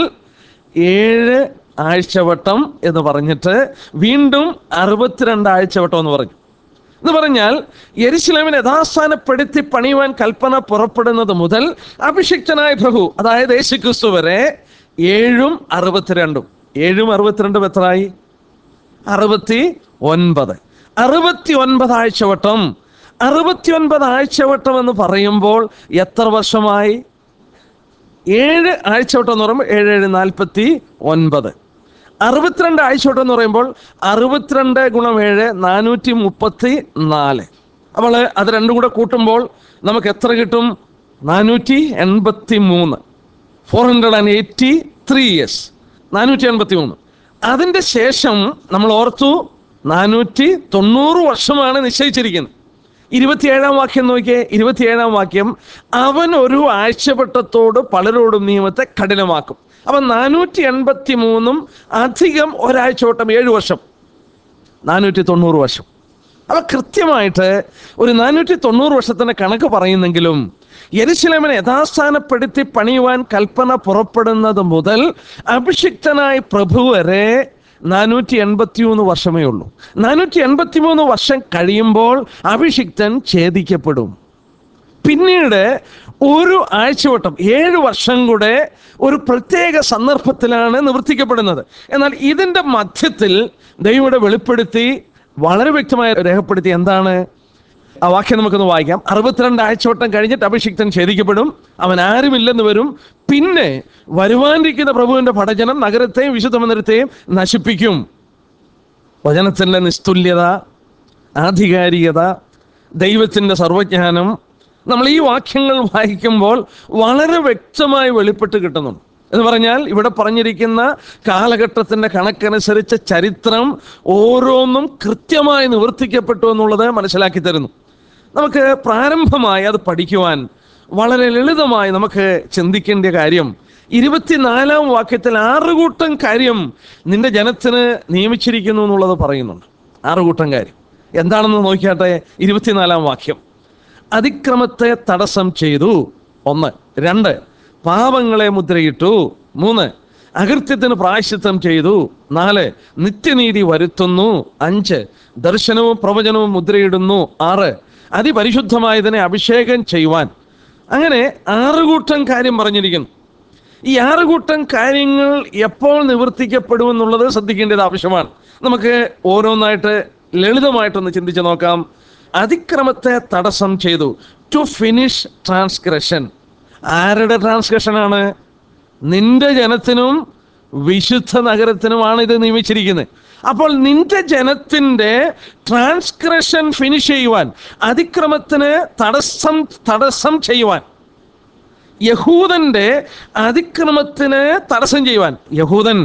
ഏഴ് ആഴ്ചവട്ടം എന്ന് പറഞ്ഞിട്ട് വീണ്ടും അറുപത്തിരണ്ട് ആഴ്ചവട്ടം എന്ന് പറഞ്ഞു എന്ന് പറഞ്ഞാൽ യെരുശലേമിനെ യഥാസ്ഥാനപ്പെടുത്തി പണിയുവാൻ കൽപ്പന പുറപ്പെടുന്നത് മുതൽ അഭിഷിക്തനായ പ്രഭു അതായത് യേശുക്രിസ്തു വരെ ഏഴും അറുപത്തിരണ്ടും ഏഴും അറുപത്തിരണ്ടും എത്രയായി അറുപത്തി ഒൻപത് അറുപത്തി ഒൻപത് ആഴ്ചവട്ടം അറുപത്തി ഒൻപത് ആഴ്ചവട്ടം എന്ന് പറയുമ്പോൾ എത്ര വർഷമായി ഏഴ് ആഴ്ചവട്ടം എന്ന് പറയുമ്പോൾ ഏഴ് ഏഴ് നാൽപ്പത്തി ഒൻപത് അറുപത്തിരണ്ട് ആഴ്ചവട്ടം എന്ന് പറയുമ്പോൾ അറുപത്തിരണ്ട് ഗുണം ഏഴ് നാനൂറ്റി മുപ്പത്തി നാല് അപ്പോൾ അത് രണ്ടും കൂടെ കൂട്ടുമ്പോൾ നമുക്ക് എത്ര കിട്ടും നാനൂറ്റി എൺപത്തി മൂന്ന് four hundred and eighty three years നാനൂറ്റി എൺപത്തി മൂന്ന് അതിൻ്റെ ശേഷം നമ്മൾ ഓർത്തു നാനൂറ്റി തൊണ്ണൂറ് വർഷമാണ് നിശ്ചയിച്ചിരിക്കുന്നത് ഇരുപത്തിയേഴാം വാക്യം നോക്കിയേ ഇരുപത്തിയേഴാം വാക്യം അവൻ ഒരു ആഴ്ചവട്ടത്തോട് പലരോടും നിയമത്തെ കഠിനമാക്കും അവൻ നാനൂറ്റി എൺപത്തി മൂന്നും അധികം ഒരാഴ്ചവട്ടം ഏഴ് വർഷം നാനൂറ്റി തൊണ്ണൂറ് വർഷം അവ കൃത്യമായിട്ട് ഒരു നാനൂറ്റി തൊണ്ണൂറ് വർഷത്തിൻ്റെ കണക്ക് പറയുന്നെങ്കിലും യെരുശലേമിനെ യഥാസ്ഥാനപ്പെടുത്തി പണിയുവാൻ കൽപ്പന പുറപ്പെടുന്നത് മുതൽ അഭിഷിക്തനായ പ്രഭു വരെ നാനൂറ്റി എൺപത്തി മൂന്ന് വർഷമേ ഉള്ളൂ നാനൂറ്റി എൺപത്തി മൂന്ന് വർഷം കഴിയുമ്പോൾ അഭിഷിക്തൻ ഛേദിക്കപ്പെടും പിന്നീട് ഒരു ആഴ്ചവട്ടം ഏഴ് വർഷം കൂടെ ഒരു പ്രത്യേക സന്ദർഭത്തിലാണ് നിവർത്തിക്കപ്പെടുന്നത് എന്നാൽ ഇതിൻ്റെ മധ്യത്തിൽ ദൈവയുടെ വെളിപ്പെടുത്തി വളരെ വ്യക്തമായി രേഖപ്പെടുത്തി എന്താണ് ആ വാക്യം നമുക്കൊന്ന് വായിക്കാം അറുപത്തിരണ്ട് ആഴ്ചവട്ടം കഴിഞ്ഞിട്ട് അഭിഷിക്തൻ ഛേദിക്കപ്പെടും അവൻ ആരുമില്ലെന്ന് വരും പിന്നെ വരുവാനിരിക്കുന്ന പ്രഭുവിന്റെ പടജനം നഗരത്തെയും വിശുദ്ധ മന്ദിരത്തെയും നശിപ്പിക്കും വചനത്തിൻ്റെ നിസ്തുല്യത ആധികാരികത ദൈവത്തിൻ്റെ സർവജ്ഞാനം നമ്മൾ ഈ വാക്യങ്ങൾ വായിക്കുമ്പോൾ വളരെ വ്യക്തമായി വെളിപ്പെട്ട് കിട്ടുന്നുണ്ട് എന്ന് പറഞ്ഞാൽ ഇവിടെ പറഞ്ഞിരിക്കുന്ന കാലഘട്ടത്തിൻ്റെ കണക്കനുസരിച്ച് ചരിത്രം ഓരോന്നും കൃത്യമായി നിവർത്തിക്കപ്പെട്ടു എന്നുള്ളത് മനസ്സിലാക്കി തരുന്നു നമുക്ക് പ്രാരംഭമായി അത് പഠിക്കുവാൻ വളരെ ലളിതമായി നമുക്ക് ചിന്തിക്കേണ്ട കാര്യം ഇരുപത്തിനാലാം വാക്യത്തിൽ ആറ് കൂട്ടം കാര്യം നിന്റെ ജനത്തിന് നിയമിച്ചിരിക്കുന്നു എന്നുള്ളത് പറയുന്നുണ്ട് ആറ് കൂട്ടം കാര്യം എന്താണെന്ന് നോക്കിയാട്ടെ ഇരുപത്തിനാലാം വാക്യം അതിക്രമത്തെ തടസ്സം ചെയ്തു ഒന്ന് രണ്ട് പാപങ്ങളെ മുദ്രയിട്ടു മൂന്ന് അകൃത്യത്തിന് പ്രായശ്ചിത്തം ചെയ്തു നാല് നിത്യനീതി വരുത്തുന്നു അഞ്ച് ദർശനവും പ്രവചനവും മുദ്രയിടുന്നു ആറ് അതിപരിശുദ്ധമായതിനെ അഭിഷേകം ചെയ്യുവാൻ അങ്ങനെ ആറ് കൂട്ടം കാര്യം പറഞ്ഞിരിക്കുന്നു ഈ ആറ് കൂട്ടം കാര്യങ്ങൾ എപ്പോൾ നിവർത്തിക്കപ്പെടുമെന്നുള്ളത് ശ്രദ്ധിക്കേണ്ടത് ആവശ്യമാണ് നമുക്ക് ഓരോന്നായിട്ട് ലളിതമായിട്ടൊന്ന് ചിന്തിച്ച് നോക്കാം അതിക്രമത്തെ തടസ്സം ചെയ്തു ടു ഫിനിഷ് ട്രാൻസ്ഗ്രഷൻ ആരുടെ ട്രാൻസ്ഗ്രഷനാണ് നിന്റെ ജനത്തിനും വിശുദ്ധ നഗരത്തിനുമാണ് ഇത് നിയമിച്ചിരിക്കുന്നത് അപ്പോൾ നിന്റെ ജനത്തിൻ്റെ ട്രാൻസ്ഗ്രഷൻ ഫിനിഷ് ചെയ്യുവാൻ അതിക്രമത്തിന് തടസ്സം തടസ്സം ചെയ്യുവാൻ യഹൂദന്റെ അതിക്രമത്തിന് തടസ്സം ചെയ്യുവാൻ യഹൂദൻ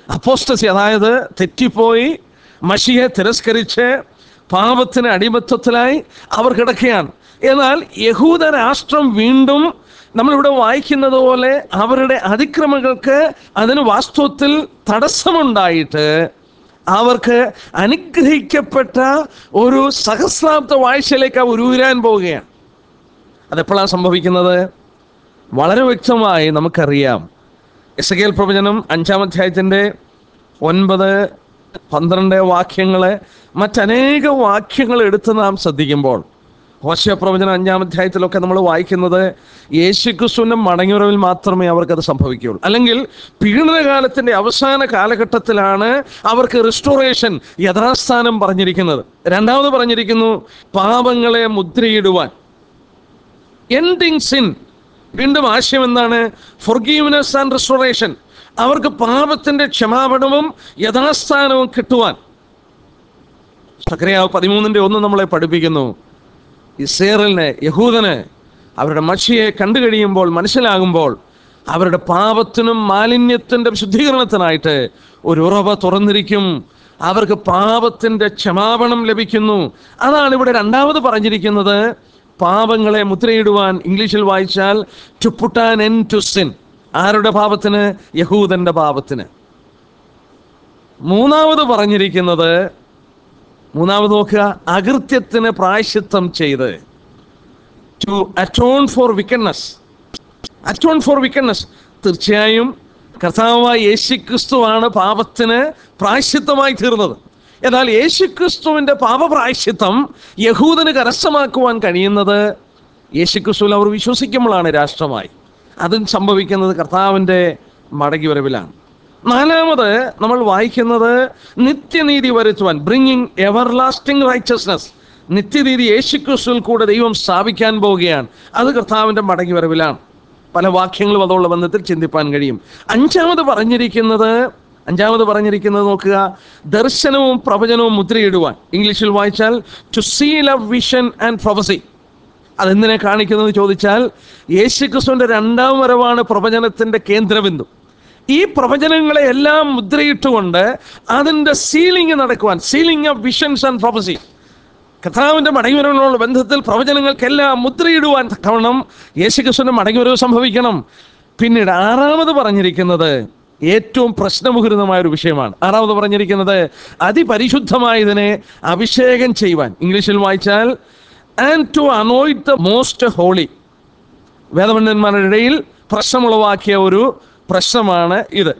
അപ്പോസ്റ്റസി അതായത് തെറ്റിപ്പോയി മഷിയെ തിരസ്കരിച്ച് പാപത്തിന് അടിമത്വത്തിലായി അവർ കിടക്കുകയാണ് എന്നാൽ യഹൂദ രാഷ്ട്രം വീണ്ടും നമ്മളിവിടെ വായിക്കുന്നത് പോലെ അവരുടെ അതിക്രമങ്ങൾക്ക് അതിന് വാസ്തവത്തിൽ തടസ്സമുണ്ടായിട്ട് അവർക്ക് അനുഗ്രഹിക്കപ്പെട്ട ഒരു സഹസ്രാബ്ദ വാഴ്ചയിലേക്ക് അവർ ഉയരാൻ പോവുകയാണ് അതെപ്പോഴാണ് സംഭവിക്കുന്നത് വളരെ വ്യക്തമായി നമുക്കറിയാം എസ് കെ എൽ പ്രവചനം അഞ്ചാം അധ്യായത്തിൻ്റെ ഒൻപത് പന്ത്രണ്ട് വാക്യങ്ങളെ മറ്റനേക വാക്യങ്ങൾ എടുത്ത് നാം ശ്രദ്ധിക്കുമ്പോൾ ഹോശയ പ്രവചനം അഞ്ചാം അധ്യായത്തിലൊക്കെ നമ്മൾ വായിക്കുന്നത് യേശുക്രിസ്തുവിൻ്റെ മടങ്ങിയുറവിൽ മാത്രമേ അവർക്കത് സംഭവിക്കുകയുള്ളൂ അല്ലെങ്കിൽ പീഡനകാലത്തിൻ്റെ അവസാന കാലഘട്ടത്തിലാണ് അവർക്ക് റിസ്റ്റോറേഷൻ യഥാസ്ഥാനം പറഞ്ഞിരിക്കുന്നത് രണ്ടാമത് പറഞ്ഞിരിക്കുന്നു പാപങ്ങളെ മുദ്രയിടുവാൻ എൻഡിങ് സിൻ വീണ്ടും ആശയം എന്താണ് ഫൊർഗീവ്നെസ് ആൻഡ് റിസ്റ്റോറേഷൻ അവർക്ക് പാപത്തിന്റെ ക്ഷമാപണവും യഥാസ്ഥാനവും കിട്ടുവാൻ സക്രിയാവ് പതിമൂന്നിന്റെ ഒന്ന് നമ്മളെ പഠിപ്പിക്കുന്നു ഇസേറലിന് യഹൂദന് അവരുടെ മഷിയെ കണ്ടു കഴിയുമ്പോൾ മനസ്സിലാകുമ്പോൾ അവരുടെ പാപത്തിനും മാലിന്യത്തിൻ്റെ ശുദ്ധീകരണത്തിനായിട്ട് ഒരു ഉറവ തുറന്നിരിക്കും അവർക്ക് പാപത്തിൻ്റെ ക്ഷമാപണം ലഭിക്കുന്നു അതാണ് ഇവിടെ രണ്ടാമത് പറഞ്ഞിരിക്കുന്നത് പാപങ്ങളെ മുദ്രയിടുവാൻ ഇംഗ്ലീഷിൽ വായിച്ചാൽ to put an end to sin ആരുടെ പാപത്തിന് യഹൂദന്റെ പാപത്തിന് മൂന്നാമത് പറഞ്ഞിരിക്കുന്നത് മൂന്നാമത് നോക്കുക അകൃത്യത്തിന് പ്രായശ്ചിത്തം ചെയ്ത് to atone for wickedness atone for wickedness തീർച്ചയായും കർത്താവായ യേശുക്രിസ്തുവാണ് പാപത്തിന് പ്രായശ്ചിത്തമായി തീർന്നത് എന്നാൽ യേശുക്രിസ്തുവിൻ്റെ പാപപ്രായശ്ചിത്തം യഹൂദന് കരസ്ഥമാക്കുവാൻ കഴിയുന്നത് യേശുക്രിസ്തുവിൽ അവർ വിശ്വസിക്കുമ്പോഴാണ് രാഷ്ട്രമായി അതും സംഭവിക്കുന്നത് കർത്താവിൻ്റെ മടങ്ങി വരവിലാണ് നാലാമത് നമ്മൾ വായിക്കുന്നത് നിത്യനീതി വരുത്തുവാൻ ബ്രിങ്ങിങ് എവർ ലാസ്റ്റിംഗ് റൈച്ചസ്നസ് നിത്യനീതി യേശുക്രിസ്തുവിൽ കൂടെ ദൈവം സ്ഥാപിക്കാൻ പോവുകയാണ് അത് കർത്താവിൻ്റെ മടങ്ങി വരവിലാണ് പല വാക്യങ്ങളും അതുള്ള ബന്ധത്തിൽ ചിന്തിപ്പാൻ കഴിയും അഞ്ചാമത് പറഞ്ഞിരിക്കുന്നത് അഞ്ചാമത് പറഞ്ഞിരിക്കുന്നത് നോക്കുക ദർശനവും പ്രവചനവും മുദ്രയിടുവാൻ ഇംഗ്ലീഷിൽ വായിച്ചാൽ to seal a vision and prophecy അതെന്തിനെ കാണിക്കുന്നത് ചോദിച്ചാൽ യേശുക്രിസ്തുവിൻ്റെ രണ്ടാം വരവാണ് പ്രവചനത്തിൻ്റെ കേന്ദ്രബിന്ദു ഈ പ്രവചനങ്ങളെ എല്ലാം മുദ്രയിട്ടുകൊണ്ട് അതിൻ്റെ സീലിംഗ് നടക്കുവാൻ sealing of visions and prophecy കർത്താവിൻ്റെ മടങ്ങിവരവിനുള്ള ബന്ധത്തിൽ പ്രവചനങ്ങൾക്കെല്ലാം മുദ്രയിടുവാൻ തക്കവണ്ണം യേശുക്രിസ്തുവിൻ്റെ മടങ്ങിവരവ് സംഭവിക്കണം പിന്നീട് ആറാമത് പറഞ്ഞിരിക്കുന്നത് ഏറ്റവും പ്രശ്നമുഹൃതമായ ഒരു വിഷയമാണ് ആറാമത് പറഞ്ഞിരിക്കുന്നത് അതിപരിശുദ്ധമായതിനെ അഭിഷേകം ചെയ്യുവാൻ ഇംഗ്ലീഷിൽ വായിച്ചാൽ and to anoint the most holy വേദപണ്ഡന്മാരുടെ ഇടയിൽ പ്രശ്നമുളവാക്കിയ ഒരു പ്രശ്നമാണ് ഇത്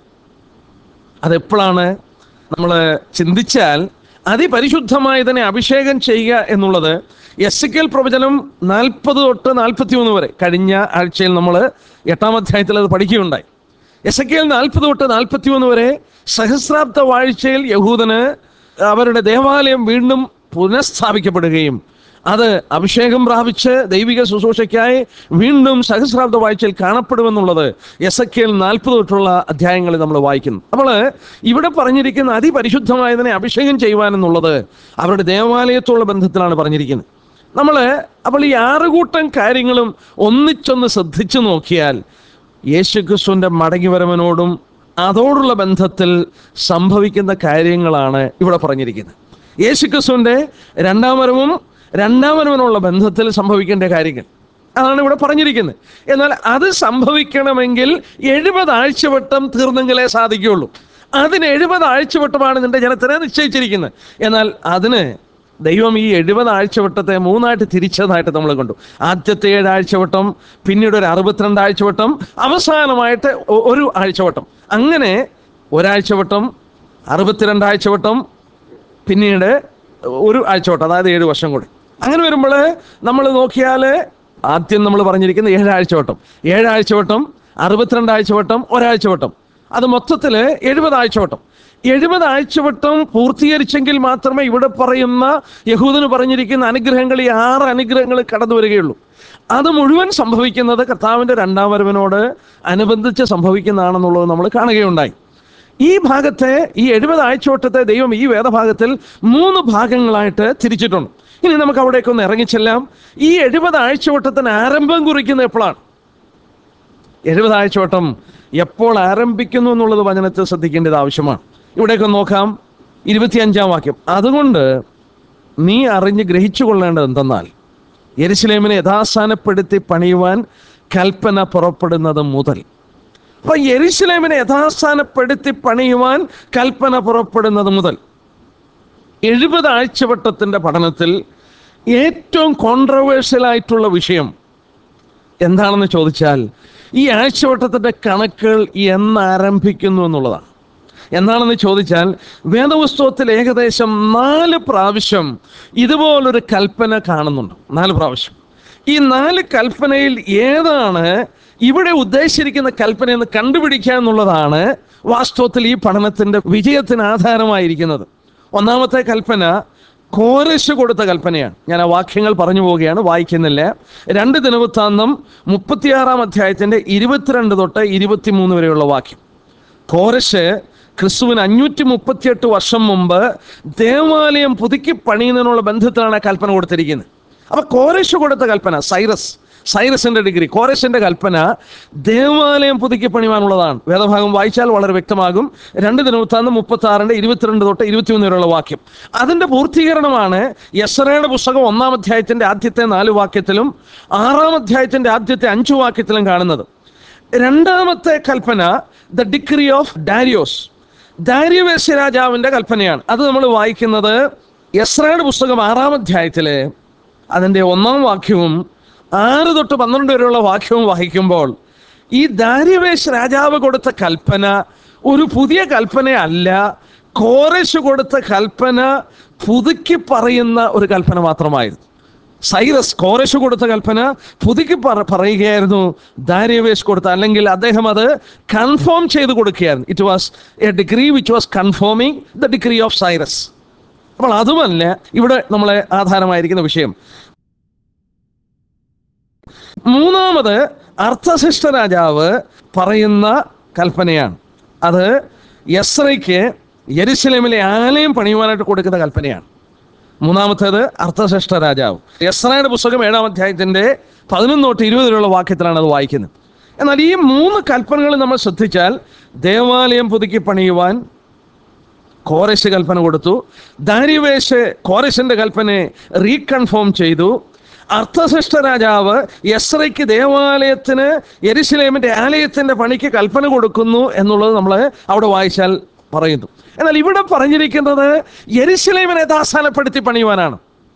അതെപ്പോഴാണ് നമ്മൾ ചിന്തിച്ചാൽ അതിപരിശുദ്ധമായതിനെ അഭിഷേകം ചെയ്യുക എന്നുള്ളത് എസ് കെൽ പ്രവചനം നാൽപ്പത് തൊട്ട് നാൽപ്പത്തി മൂന്ന് വരെ കഴിഞ്ഞ ആഴ്ചയിൽ നമ്മൾ എട്ടാം അധ്യായത്തിൽ അത് പഠിക്കുകയുണ്ടായി എസ് കെൽ നാൽപ്പത് തൊട്ട് നാൽപ്പത്തി മൂന്ന് വരെ സഹസ്രാബ്ദ വാഴ്ചയിൽ യഹൂദന് അവരുടെ ദേവാലയം വീണ്ടും പുനഃസ്ഥാപിക്കപ്പെടുകയും അത് അഭിഷേകം പ്രാപിച്ച് ദൈവിക ശുശ്രൂഷയ്ക്കായി വീണ്ടും സഹസ്രാബ്ദ വാഴ്ചയിൽ കാണപ്പെടുമെന്നുള്ളത് എസ് എ കെൽ നാൽപ്പത് തൊട്ടുള്ള അധ്യായങ്ങളിൽ നമ്മൾ വായിക്കുന്നു നമ്മൾ ഇവിടെ പറഞ്ഞിരിക്കുന്ന അതിപരിശുദ്ധമായതിനെ അഭിഷേകം ചെയ്യുവാനെന്നുള്ളത് അവരുടെ ദേവാലയത്തോടുള്ള ബന്ധത്തിലാണ് പറഞ്ഞിരിക്കുന്നത് നമ്മൾ അപ്പോൾ ഈ ആറുകൂട്ടം കാര്യങ്ങളും ഒന്നിച്ചൊന്ന് ശ്രദ്ധിച്ചു നോക്കിയാൽ യേശുക്രിസ്തുവിൻ്റെ മടങ്ങിവരവനോടും അതോടുള്ള ബന്ധത്തിൽ സംഭവിക്കുന്ന കാര്യങ്ങളാണ് ഇവിടെ പറഞ്ഞിരിക്കുന്നത് യേശുക്രിസ്തുവിൻ്റെ രണ്ടാം വരവും രണ്ടാം വരവിനുള്ള ബന്ധത്തിൽ സംഭവിക്കേണ്ട കാര്യങ്ങൾ അതാണ് ഇവിടെ പറഞ്ഞിരിക്കുന്നത് എന്നാൽ അത് സംഭവിക്കണമെങ്കിൽ എഴുപത് ആഴ്ചവട്ടം തീർന്നെങ്കിലേ സാധിക്കുകയുള്ളൂ അതിന് എഴുപത് ആഴ്ചവട്ടമാണ് നിന്റെ ജനത്തിനെ നിശ്ചയിച്ചിരിക്കുന്നത് എന്നാൽ അതിന് ദൈവം ഈ എഴുപത് ആഴ്ചവട്ടത്തെ മൂന്നായിട്ട് തിരിച്ചതായിട്ട് നമ്മൾ കണ്ടു ആദ്യത്തെ ഏഴ് ആഴ്ചവട്ടം പിന്നീട് ഒരു അറുപത്തിരണ്ട് ആഴ്ചവട്ടം അവസാനമായിട്ട് ഒ- ഒരു ആഴ്ചവട്ടം അങ്ങനെ ഒരാഴ്ചവട്ടം അറുപത്തിരണ്ട് ആഴ്ചവട്ടം പിന്നീട് ഒരു ആഴ്ചവട്ടം അതായത് ഏഴ് വർഷം കൂടി അങ്ങനെ വരുമ്പോൾ നമ്മൾ നോക്കിയാൽ ആദ്യം നമ്മൾ പറഞ്ഞിരിക്കുന്നത് ഏഴാഴ്ചവട്ടം ഏഴാഴ്ചവട്ടം അറുപത്തിരണ്ട് ആഴ്ചവട്ടം ഒരാഴ്ചവട്ടം അത് മൊത്തത്തിൽ എഴുപത് ആഴ്ചവട്ടം എഴുപത് ആഴ്ചവട്ടം പൂർത്തീകരിച്ചെങ്കിൽ മാത്രമേ ഇവിടെ പറയുന്ന യഹൂദന് പറഞ്ഞിരിക്കുന്ന അനുഗ്രഹങ്ങൾ ഈ ആറ് അനുഗ്രഹങ്ങൾ കടന്നു വരികയുള്ളൂ അത് മുഴുവൻ സംഭവിക്കുന്നത് കർത്താവിൻ്റെ രണ്ടാം വരവിനോട് അനുബന്ധിച്ച് സംഭവിക്കുന്നതാണെന്നുള്ളത് നമ്മൾ കാണുകയുണ്ടായി ഈ ഭാഗത്തെ ഈ എഴുപത് ആഴ്ചവട്ടത്തെ ദൈവം ഈ വേദഭാഗത്തിൽ മൂന്ന് ഭാഗങ്ങളായിട്ട് തിരിച്ചിട്ടുണ്ട് ഇനി നമുക്ക് അവിടേക്ക് ഒന്ന് ഇറങ്ങിച്ചെല്ലാം ഈ എഴുപത് ആഴ്ചവട്ടത്തിന് ആരംഭം കുറിക്കുന്ന എപ്പോഴാണ് എഴുപത് ആഴ്ചവട്ടം എപ്പോൾ ആരംഭിക്കുന്നു എന്നുള്ളത് വചനത്തെ ശ്രദ്ധിക്കേണ്ടത് ആവശ്യമാണ് ഇവിടെയൊക്കെ നോക്കാം ഇരുപത്തിയഞ്ചാം വാക്യം അതുകൊണ്ട് നീ അറിഞ്ഞ് ഗ്രഹിച്ചു കൊള്ളേണ്ടത് എന്തെന്നാൽ യെരുശലേമിനെ യഥാസ്ഥാനപ്പെടുത്തി പണിയുവാൻ കൽപ്പന പുറപ്പെടുന്നത് മുതൽ അപ്പൊ യെരുശലേമിനെ യഥാസ്ഥാനപ്പെടുത്തി പണിയുവാൻ കൽപ്പന പുറപ്പെടുന്നത് മുതൽ എഴുപത് ആഴ്ചവട്ടത്തിന്റെ പഠനത്തിൽ ഏറ്റവും കോൺട്രവേഴ്ഷ്യൽ ആയിട്ടുള്ള വിഷയം എന്താണെന്ന് ചോദിച്ചാൽ ഈ ആഴ്ചവട്ടത്തിന്റെ കണക്കുകൾ എന്ന് ആരംഭിക്കുന്നു എന്നുള്ളതാണ് എന്താണെന്ന് ചോദിച്ചാൽ വേദപുസ്തകത്തിൽ ഏകദേശം നാല് പ്രാവശ്യം ഇതുപോലൊരു കൽപ്പന കാണുന്നുണ്ട് നാല് പ്രാവശ്യം ഈ നാല് കൽപ്പനയിൽ ഏതാണ് ഇവിടെ ഉദ്ദേശിച്ചിരിക്കുന്ന കൽപ്പന എന്ന് കണ്ടുപിടിക്കുക എന്നുള്ളതാണ് വാസ്തവത്തിൽ ഈ പഠനത്തിന്റെ വിജയത്തിന് ആധാരമായിരിക്കുന്നത് ഒന്നാമത്തെ കൽപ്പന കോരശ് കൊടുത്ത കൽപ്പനയാണ് ഞാൻ ആ വാക്യങ്ങൾ പറഞ്ഞു പോവുകയാണ് വായിക്കുന്നില്ല രണ്ട് ദിനവൃത്താന്തം മുപ്പത്തിയാറാം അധ്യായത്തിന്റെ ഇരുപത്തിരണ്ട് തൊട്ട് ഇരുപത്തിമൂന്ന് വരെയുള്ള വാക്യം കോരശ് ക്രിസ്തുവിന് അഞ്ഞൂറ്റി മുപ്പത്തിയെട്ട് വർഷം മുമ്പ് ദേവാലയം പുതുക്കി പണിയുന്നതിനുള്ള ബന്ധത്തിലാണ് ആ കൽപ്പന കൊടുത്തിരിക്കുന്നത് അപ്പൊ കോരശ് കൊടുത്ത കൽപ്പന സൈറസ് സൈറസിന്റെ ഡിഗ്രി കോരശിന്റെ കൽപ്പന ദേവാലയം പുതുക്കി പണിയുവാനുള്ളതാണ് വേദഭാഗം വായിച്ചാൽ വളരെ വ്യക്തമാകും രണ്ട് ദിനവൃത്താന്തം മുപ്പത്തി ആറിന്റെ ഇരുപത്തിരണ്ട് തൊട്ട് ഇരുപത്തിമൂന്ന് വരെയുള്ള വാക്യം അതിന്റെ പൂർത്തീകരണമാണ് യസറയുടെ പുസ്തകം ഒന്നാം അധ്യായത്തിന്റെ ആദ്യത്തെ നാല് വാക്യത്തിലും ആറാം അധ്യായത്തിന്റെ ആദ്യത്തെ അഞ്ചു വാക്യത്തിലും കാണുന്നത് രണ്ടാമത്തെ കൽപ്പന ദ ഡിഗ്രി ഓഫ് ഡാരിയോസ് ദാരിയവേശ രാജാവിന്റെ കൽപ്പനയാണ് അത് നമ്മൾ വായിക്കുന്നത് യസ്രയുടെ പുസ്തകം ആറാം അധ്യായത്തില് അതിന്റെ ഒന്നാം വാക്യവും ആറ് തൊട്ട് പന്ത്രണ്ട് വരെയുള്ള വാക്യവും വായിക്കുമ്പോൾ ഈ ദാരിയവേശ രാജാവ് കൊടുത്ത കൽപ്പന ഒരു പുതിയ കൽപ്പനയല്ല കോരശ് കൊടുത്ത കൽപ്പന പുതുക്കി പറയുന്ന ഒരു കൽപ്പന മാത്രമായിരുന്നു സൈറസ് കോരശ് കൊടുത്ത കൽപ്പന പുതുക്കി പറ പറയുകയായിരുന്നു ദാരിയവേശ് കൊടുത്ത അല്ലെങ്കിൽ അദ്ദേഹം അത് കൺഫേം ചെയ്ത് കൊടുക്കുകയായിരുന്നു it was a degree which was confirming the degree of Cyrus അപ്പോൾ അതുമല്ല ഇവിടെ നമ്മളെ ആധാരമായിരിക്കുന്ന വിഷയം മൂന്നാമത് അർത്ഥശിഷ്ട രാജാവ് പറയുന്ന കൽപ്പനയാണ് അത് യസ്രയ്ക്ക് യെരുശലേമിലെ ആലയം പണിയുവാനായിട്ട് കൊടുക്കുന്ന കൽപ്പനയാണ് മൂന്നാമത്തേത് അർത്ഥശ്രേഷ്ഠ രാജാവ് യസ്രയുടെ പുസ്തകം ഏഴാം അധ്യായത്തിന്റെ പതിനൊന്ന് തൊട്ട് ഇരുപത് വരെയുള്ള വാക്യത്തിലാണ് അത് വായിക്കുന്നത് എന്നാൽ ഈ മൂന്ന് കൽപ്പനകൾ നമ്മൾ ശ്രദ്ധിച്ചാൽ ദേവാലയം പുതുക്കി പണിയുവാൻ കോരശ് കൽപ്പന കൊടുത്തു ദാരിവേശ് കോരശിന്റെ കൽപ്പനയെ റീകൺഫേം ചെയ്തു അർത്ഥശ്രേഷ്ഠ രാജാവ് യസ്രയ്ക്ക് ദേവാലയത്തിന് യെരുശലേമിന്റെ ആലയത്തിന്റെ പണിക്ക് കൽപ്പന കൊടുക്കുന്നു എന്നുള്ളത് നമ്മൾ അവിടെ വായിച്ചാൽ പറയുന്നു എന്നാൽ ഇവിടെ പറഞ്ഞിരിക്കുന്നത് യെരുശലേമിനെ ദാസാനപ്പെടുത്തി പണിയുവാനാണ്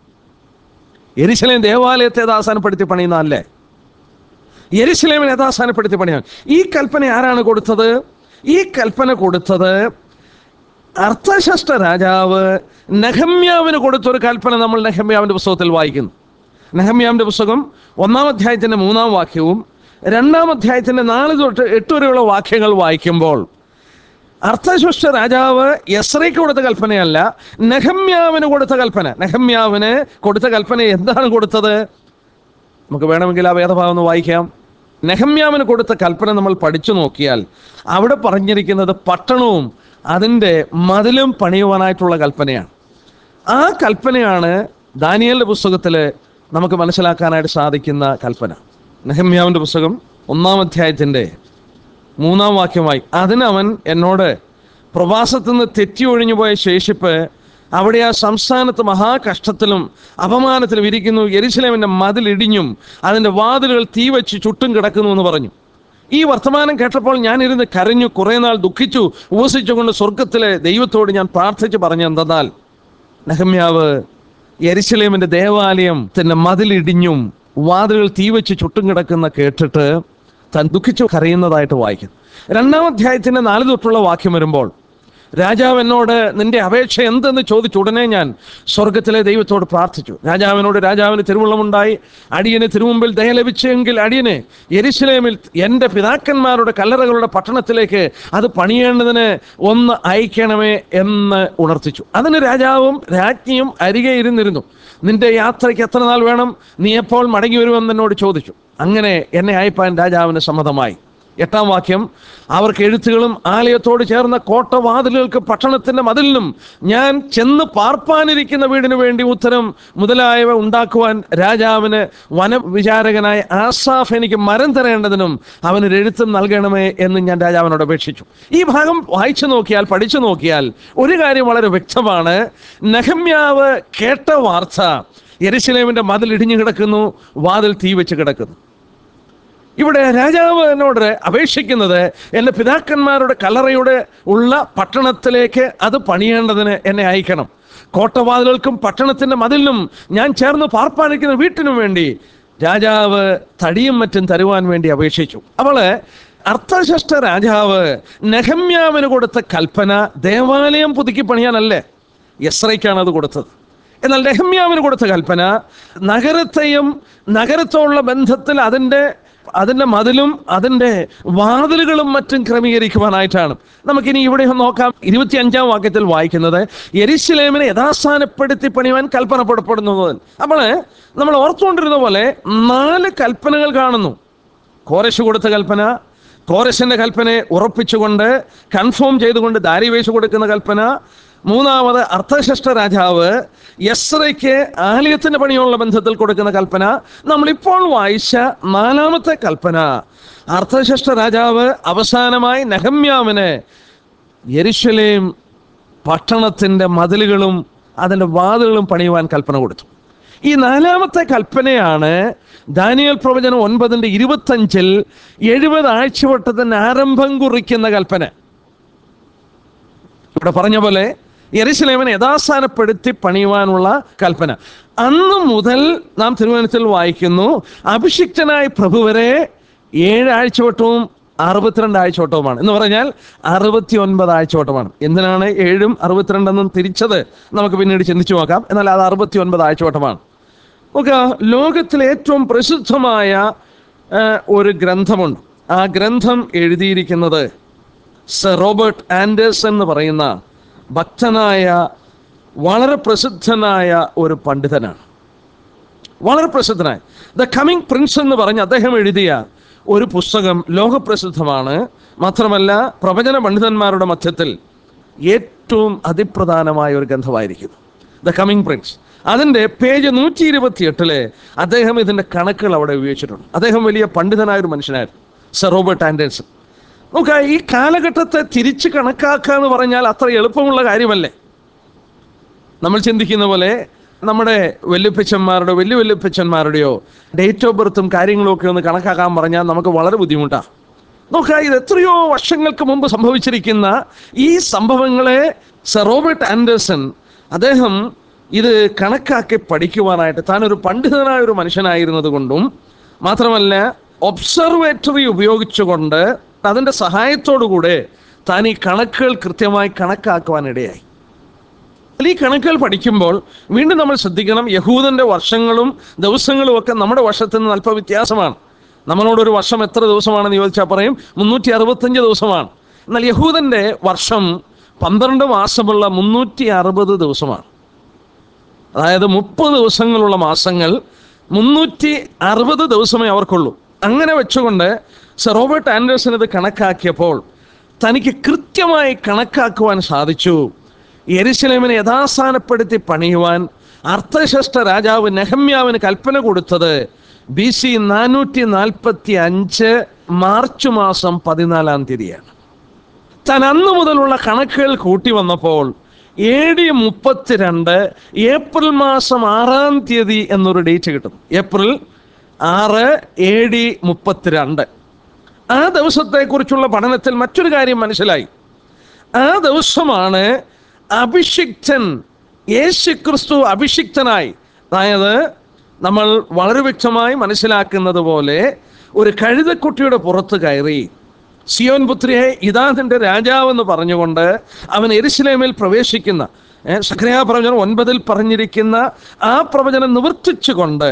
യെരുശലേം ദേവാലയത്തെ ദാസാനപ്പെടുത്തി പണിയുന്നതല്ലേ യെരുശലേമിനെ യഥാസ്ഥാനപ്പെടുത്തി പണിയാൻ ഈ കൽപ്പന ആരാണ് കൊടുത്തത് ഈ കൽപ്പന കൊടുത്തത് അർത്ഥശസ്ത്ര രാജാവ് നെഹമ്യാവിന് കൊടുത്തൊരു കൽപ്പന നമ്മൾ നെഹമ്യാവിന്റെ പുസ്തകത്തിൽ വായിക്കുന്നു നെഹമ്യാവിന്റെ പുസ്തകം ഒന്നാം അധ്യായത്തിന്റെ മൂന്നാം വാക്യവും രണ്ടാം അധ്യായത്തിന്റെ നാല് തൊട്ട് എട്ട് വരെയുള്ള വാക്യങ്ങൾ വായിക്കുമ്പോൾ അർത്ഥശുഷ്ട രാജാവ് യസ്രയ്ക്ക് കൊടുത്ത കൽപ്പനയല്ല നെഹമ്യാവിന് കൊടുത്ത കൽപ്പന നെഹമ്യാവിന് കൊടുത്ത കൽപ്പന എന്താണ് കൊടുത്തത് നമുക്ക് വേണമെങ്കിൽ ആ വേദഭാഗം ഒന്ന് വായിക്കാം നെഹമ്യാവിന് കൊടുത്ത കൽപ്പന നമ്മൾ പഠിച്ചു നോക്കിയാൽ അവിടെ പറഞ്ഞിരിക്കുന്നത് പട്ടണവും അതിൻ്റെ മതിലും പണിയുവാനായിട്ടുള്ള കൽപ്പനയാണ് ആ കൽപ്പനയാണ് ദാനിയലിന്റെ പുസ്തകത്തിൽ നമുക്ക് മനസ്സിലാക്കാനായിട്ട് സാധിക്കുന്ന കൽപ്പന നെഹമ്യാവിന്റെ പുസ്തകം ഒന്നാം അധ്യായത്തിൻ്റെ മൂന്നാം വാക്യമായി അതിനവൻ എന്നോട് പ്രവാസത്തു നിന്ന് തെറ്റി ഒഴിഞ്ഞു പോയ ശേഷിപ്പ് അവിടെ ആ സംസ്ഥാനത്ത് മഹാകഷ്ടത്തിലും അപമാനത്തിലും ഇരിക്കുന്നു യെരുശലേമിന്റെ മതിൽ ഇടിഞ്ഞും അതിന്റെ വാതിലുകൾ തീ വെച്ച് ചുട്ടും കിടക്കുന്നു എന്ന് പറഞ്ഞു ഈ വർത്തമാനം കേട്ടപ്പോൾ ഞാൻ ഇരുന്ന് കരഞ്ഞു കുറെ നാൾ ദുഃഖിച്ചു ഉപസിച്ചുകൊണ്ട് സ്വർഗത്തിലെ ദൈവത്തോട് ഞാൻ പ്രാർത്ഥിച്ചു പറഞ്ഞു എന്തെന്നാൽ നെഹമ്യാവ് യെരുശലേമിന്റെ ദേവാലയത്തിന്റെ മതിലിടിഞ്ഞും വാതിലുകൾ തീ വെച്ച് ചുട്ടും കിടക്കുന്ന കേട്ടിട്ട് താൻ ദുഃഖിച്ചു കരയുന്നതായിട്ട് വായിക്കുന്നു രണ്ടാം അധ്യായത്തിന്റെ നാല് തൊട്ടുള്ള വാക്യം വരുമ്പോൾ രാജാവ് എന്നോട് നിന്റെ അപേക്ഷ എന്തെന്ന് ചോദിച്ചു ഉടനെ ഞാൻ സ്വർഗത്തിലെ ദൈവത്തോട് പ്രാർത്ഥിച്ചു രാജാവിനോട് രാജാവിന് തിരുവുള്ളമുണ്ടായി അടിയന് തിരുമുമ്പിൽ ദയ ലഭിച്ചെങ്കിൽ അടിയന് യെരുശലേമിൽ എൻ്റെ പിതാക്കന്മാരുടെ കല്ലറകളുടെ പട്ടണത്തിലേക്ക് അത് പണിയേണ്ടതിന് ഒന്ന് അയക്കണമേ എന്ന് ഉണർത്തിച്ചു അതിന് രാജാവും രാജ്ഞിയും അരികെ ഇരുന്നിരുന്നു നിന്റെ യാത്രയ്ക്ക് എത്ര നാൾ വേണം നീ എപ്പോൾ മടങ്ങി വരുമെന്ന് എന്നോട് ചോദിച്ചു അങ്ങനെ എന്നെ അയപ്പാൻ രാജാവിന് സമ്മതമായി എട്ടാം വാക്യം അവർക്ക് എഴുത്തുകളും ആലയത്തോട് ചേർന്ന കോട്ടവാതിലുകൾക്ക് പട്ടണത്തിന്റെ മതിലിനും ഞാൻ ചെന്ന് പാർപ്പാനിരിക്കുന്ന വീടിന് വേണ്ടി ഉത്തരം മുതലായവ ഉണ്ടാക്കുവാൻ രാജാവിന് വനവിചാരകനായ ആസാഫ് എനിക്ക് മരം തരേണ്ടതിനും അവനൊരു എഴുത്തും നൽകണമേ എന്ന് ഞാൻ രാജാവിനോട് അപേക്ഷിച്ചു ഈ ഭാഗം വായിച്ചു നോക്കിയാൽ പഠിച്ചു നോക്കിയാൽ ഒരു കാര്യം വളരെ വ്യക്തമാണ് നെഹമ്യാവ് കേട്ട വാർത്ത യെരുശലേമിന്റെ മതിൽ ഇടിഞ്ഞു കിടക്കുന്നു വാതിൽ തീ വെച്ച് കിടക്കുന്നു ഇവിടെ രാജാവ് എന്നോട് അപേക്ഷിക്കുന്നത് എൻ്റെ പിതാക്കന്മാരുടെ കല്ലറയുടെ ഉള്ള പട്ടണത്തിലേക്ക് അത് പണിയേണ്ടതിന് എന്നെ അയക്കണം കോട്ടവാതിലുകൾക്കും പട്ടണത്തിന്റെ മതിലിനും ഞാൻ ചേർന്ന് പാർപ്പാനിക്കുന്ന വീട്ടിനും വേണ്ടി രാജാവ് തടിയും മറ്റും തരുവാൻ വേണ്ടി അപേക്ഷിച്ചു അവള് അർത്ഥശഷ്ട രാജാവ് നെഹമ്യാവിന് കൊടുത്ത കൽപ്പന ദേവാലയം പുതുക്കി പണിയാനല്ലേ യസ്രയ്ക്കാണ് അത് കൊടുത്തത് എന്നാൽ നെഹമ്യാവിന് കൊടുത്ത കൽപ്പന നഗരത്തെയും നഗരത്തോടുള്ള ബന്ധത്തിൽ അതിൻ്റെ അതിൻ്റെ മതിലും അതിൻ്റെ വാതിലുകളും മറ്റും ക്രമീകരിക്കുവാനായിട്ടാണ് നമുക്കിനി ഇവിടെ ഒന്ന് നോക്കാം ഇരുപത്തി അഞ്ചാം വാക്യത്തിൽ വായിക്കുന്നത് എരിശിലേമിനെ യഥാസ്ഥാനപ്പെടുത്തി പണിയുവാൻ കൽപ്പന പുറപ്പെടുന്നത് അപ്പോൾ നമ്മൾ ഓർത്തുകൊണ്ടിരുന്ന പോലെ നാല് കൽപ്പനകൾ കാണുന്നു കോരശ് കൊടുത്ത കൽപ്പന കോരശിന്റെ കൽപ്പനയെ ഉറപ്പിച്ചുകൊണ്ട് കൺഫേം ചെയ്തുകൊണ്ട് ദാരിവേശ് കൊടുക്കുന്ന കൽപ്പന മൂന്നാമത് അർത്ഥശഷ്ട രാജാവ് യസ്രയ്ക്ക് ആലയത്തിന്റെ പണിയുള്ള ബന്ധത്തിൽ കൊടുക്കുന്ന കൽപ്പന നമ്മളിപ്പോൾ വായിച്ച നാലാമത്തെ കൽപ്പന അർത്ഥശഷ്ട രാജാവ് അവസാനമായി നെഹമ്യാവിന് യെരുശലേം പട്ടണത്തിന്റെ മതിലുകളും അതിന്റെ വാതിലുകളും പണിയുവാൻ കൽപ്പന കൊടുത്തു ഈ നാലാമത്തെ കൽപ്പനയാണ് ദാനിയൽ പ്രവചനം ഒൻപതിന്റെ ഇരുപത്തഞ്ചിൽ എഴുപത് ആഴ്ചവട്ടത്തിന് ആരംഭം കുറിക്കുന്ന കൽപ്പന ഇവിടെ പറഞ്ഞ പോലെ യെരുശലേമിനെ യഥാസ്ഥാനപ്പെടുത്തി പണിയുവാനുള്ള കൽപ്പന അന്ന് മുതൽ നാം തിരുവനന്തപുരത്തിൽ വായിക്കുന്നു അഭിഷിക്തനായ പ്രഭു വരെ ഏഴ് ആഴ്ചവട്ടവും അറുപത്തിരണ്ട് ആഴ്ചവട്ടവുമാണ് എന്ന് പറഞ്ഞാൽ അറുപത്തി ഒൻപത് ആഴ്ചവട്ടമാണ് എന്തിനാണ് ഏഴും അറുപത്തിരണ്ടെന്നും തിരിച്ചത് നമുക്ക് പിന്നീട് ചിന്തിച്ചു നോക്കാം എന്നാൽ അത് അറുപത്തി ഒൻപത് ആഴ്ചവട്ടമാണ് നമുക്ക് ലോകത്തിലെ ഏറ്റവും പ്രസിദ്ധമായ ആ, ഒരു ഗ്രന്ഥമുണ്ട് ആ ഗ്രന്ഥം എഴുതിയിരിക്കുന്നത് സർ റോബർട്ട് ആൻഡേഴ്സൺ എന്ന് പറയുന്ന ഭക്തനായ വളരെ പ്രസിദ്ധനായ ഒരു പണ്ഡിതനാണ് വളരെ പ്രസിദ്ധനായ ദ കമ്മിങ് പ്രിൻസ് എന്ന് പറഞ്ഞ് അദ്ദേഹം എഴുതിയ ഒരു പുസ്തകം ലോകപ്രസിദ്ധമാണ് മാത്രമല്ല പ്രവചന പണ്ഡിതന്മാരുടെ മധ്യത്തിൽ ഏറ്റവും അതിപ്രധാനമായ ഒരു ഗ്രന്ഥമായിരിക്കുന്നു ദ കമ്മിങ് പ്രിൻസ് അതിൻ്റെ പേജ് നൂറ്റി ഇരുപത്തി എട്ടില് അദ്ദേഹം ഇതിൻ്റെ കണക്കുകൾ അവിടെ ഉപയോഗിച്ചിട്ടുണ്ട് അദ്ദേഹം വലിയ പണ്ഡിതനായ ഒരു മനുഷ്യനായിരുന്നു സർ റോബർട്ട് ആൻഡേഴ്സൺ നോക്കുക ഈ കാലഘട്ടത്തെ തിരിച്ച് കണക്കാക്കുക എന്ന് പറഞ്ഞാൽ അത്ര എളുപ്പമുള്ള കാര്യമല്ലേ നമ്മൾ ചിന്തിക്കുന്ന പോലെ നമ്മുടെ വല്യപ്പച്ചന്മാരുടെ വലിയ വല്യപ്പച്ചന്മാരുടെയോ ഡേറ്റ് ഓഫ് ബർത്തും കാര്യങ്ങളും ഒക്കെ ഒന്ന് കണക്കാക്കാൻ പറഞ്ഞാൽ നമുക്ക് വളരെ ബുദ്ധിമുട്ടാണ് നോക്കുക ഇത് എത്രയോ വർഷങ്ങൾക്ക് മുമ്പ് സംഭവിച്ചിരിക്കുന്ന ഈ സംഭവങ്ങളെ സർ റോബർട്ട് ആൻഡേഴ്സൺ അദ്ദേഹം ഇത് കണക്കാക്കി പഠിക്കുവാനായിട്ട് താൻ ഒരു പണ്ഡിതനായ ഒരു മനുഷ്യനായിരുന്നത് കൊണ്ടും മാത്രമല്ല ഒബ്സർവേറ്ററി ഉപയോഗിച്ചുകൊണ്ട് അതിൻ്റെ സഹായത്തോടുകൂടെ താൻ ഈ കണക്കുകൾ കൃത്യമായി കണക്കാക്കുവാനിടയായി അതിൽ ഈ കണക്കുകൾ പഠിക്കുമ്പോൾ വീണ്ടും നമ്മൾ ശ്രദ്ധിക്കണം യഹൂദന്റെ വർഷങ്ങളും ദിവസങ്ങളും ഒക്കെ നമ്മുടെ വർഷത്തിൽ നിന്ന് അല്പ വ്യത്യാസമാണ് നമ്മളോടൊരു വർഷം എത്ര ദിവസമാണെന്ന് ചോദിച്ചാൽ പറയും മുന്നൂറ്റി അറുപത്തഞ്ച് ദിവസമാണ് എന്നാൽ യഹൂദന്റെ വർഷം പന്ത്രണ്ട് മാസമുള്ള മുന്നൂറ്റി അറുപത് ദിവസമാണ് അതായത് മുപ്പത് ദിവസങ്ങളുള്ള മാസങ്ങൾ മുന്നൂറ്റി അറുപത് ദിവസമേ അവർക്കുള്ളൂ അങ്ങനെ വെച്ചുകൊണ്ട് സർ റോബർട്ട് ആൻഡേഴ്സൺ ഇത് കണക്കാക്കിയപ്പോൾ തനിക്ക് കൃത്യമായി കണക്കാക്കുവാൻ സാധിച്ചു യെരുശലേമിനെ യഥാസ്ഥാനപ്പെടുത്തി പണിയുവാൻ അർത്ഥശഷ്ട രാജാവ് നെഹമ്യാവിന് കൽപ്പന കൊടുത്തത് ബി സി നാനൂറ്റി നാൽപ്പത്തി അഞ്ച് മാർച്ച് മാസം പതിനാലാം തീയതിയാണ് താൻ അന്ന് മുതലുള്ള കണക്കുകൾ കൂട്ടി വന്നപ്പോൾ എ ഡി മുപ്പത്തിരണ്ട് ഏപ്രിൽ മാസം ആറാം തീയതി എന്നൊരു ഡേറ്റ് കിട്ടും ഏപ്രിൽ ആറ് എ ഡി മുപ്പത്തിരണ്ട് ആ ദിവസത്തെക്കുറിച്ചുള്ള പഠനത്തിൽ മറ്റൊരു കാര്യം മനസ്സിലായി ആ ദിവസമാണ് അഭിഷിക്തൻ യേശുക്രിസ്തു അഭിഷിക്തനായി അതായത് നമ്മൾ വളരെ വ്യക്തമായി മനസ്സിലാക്കുന്നത് പോലെ ഒരു കഴുതക്കുട്ടിയുടെ പുറത്ത് കയറി സിയോൻ പുത്രിയെ ഇതാ നിന്റെ രാജാവെന്ന് പറഞ്ഞുകൊണ്ട് അവൻ എരുസലേമിൽ പ്രവേശിക്കുന്ന ഏ, സഖറിയാ പ്രവചനം ഒൻപതിൽ പറഞ്ഞിരിക്കുന്ന ആ പ്രവചനം നിവർത്തിച്ചുകൊണ്ട്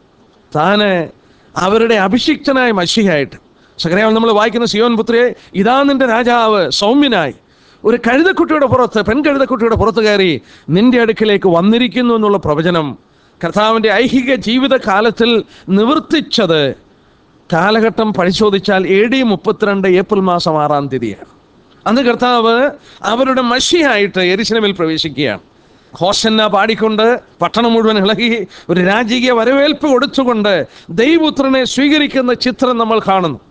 താന് അവരുടെ അഭിഷിക്തനായ മഷിയായിട്ട് സഖറിയാവ് നമ്മൾ വായിക്കുന്ന സിയോൻ പുത്രിയെ ഇതാ നിന്റെ രാജാവ് സൗമ്യനായി ഒരു കഴുതക്കുട്ടിയുടെ പുറത്ത് പെൺകഴുതക്കുട്ടിയുടെ പുറത്ത് കയറി നിന്റെ അടുക്കിലേക്ക് വന്നിരിക്കുന്നു എന്നുള്ള പ്രവചനം കർത്താവിൻ്റെ ഐഹിക ജീവിത കാലത്തിൽ നിവർത്തിച്ചത് കാലഘട്ടം പരിശോധിച്ചാൽ എ ഡി മുപ്പത്തിരണ്ട് ഏപ്രിൽ മാസം ആറാം തീയതിയാണ് അന്ന് കർത്താവ് അവരുടെ മഷിയായിട്ട് എരിശിലമിൽ പ്രവേശിക്കുകയാണ് ഹോസന്ന പാടിക്കൊണ്ട് പട്ടണം മുഴുവൻ ഇളകി ഒരു രാജകീയ വരവേൽപ്പ് കൊടുത്തുകൊണ്ട് ദൈവപുത്രനെ സ്വീകരിക്കുന്ന ചിത്രം നമ്മൾ കാണുന്നു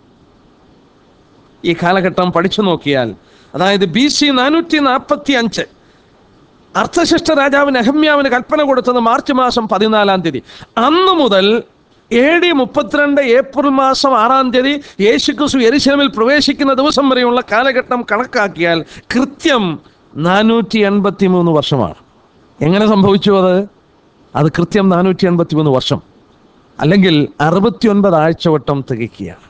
ഈ കാലഘട്ടം പഠിച്ചു നോക്കിയാൽ അതായത് ബി സി നാനൂറ്റി നാൽപ്പത്തി അഞ്ച് അർത്ഥശിഷ്ട രാജാവിന് അഹമ്യാവിന് കൽപ്പന കൊടുത്തത് മാർച്ച് മാസം പതിനാലാം തീയതി അന്ന് മുതൽ എ ഡി മുപ്പത്തിരണ്ട് ഏപ്രിൽ മാസം ആറാം തീയതി യേശുക്രിസ്തു എരിശലമിൽ പ്രവേശിക്കുന്ന ദിവസം വരെയുള്ള കാലഘട്ടം കണക്കാക്കിയാൽ കൃത്യം നാനൂറ്റി എൺപത്തി മൂന്ന് വർഷമാണ് എങ്ങനെ സംഭവിച്ചു അത് അത് കൃത്യം നാനൂറ്റി എൺപത്തി മൂന്ന് വർഷം അല്ലെങ്കിൽ അറുപത്തിയൊൻപത് ആഴ്ചവട്ടം തികയ്ക്കുകയാണ്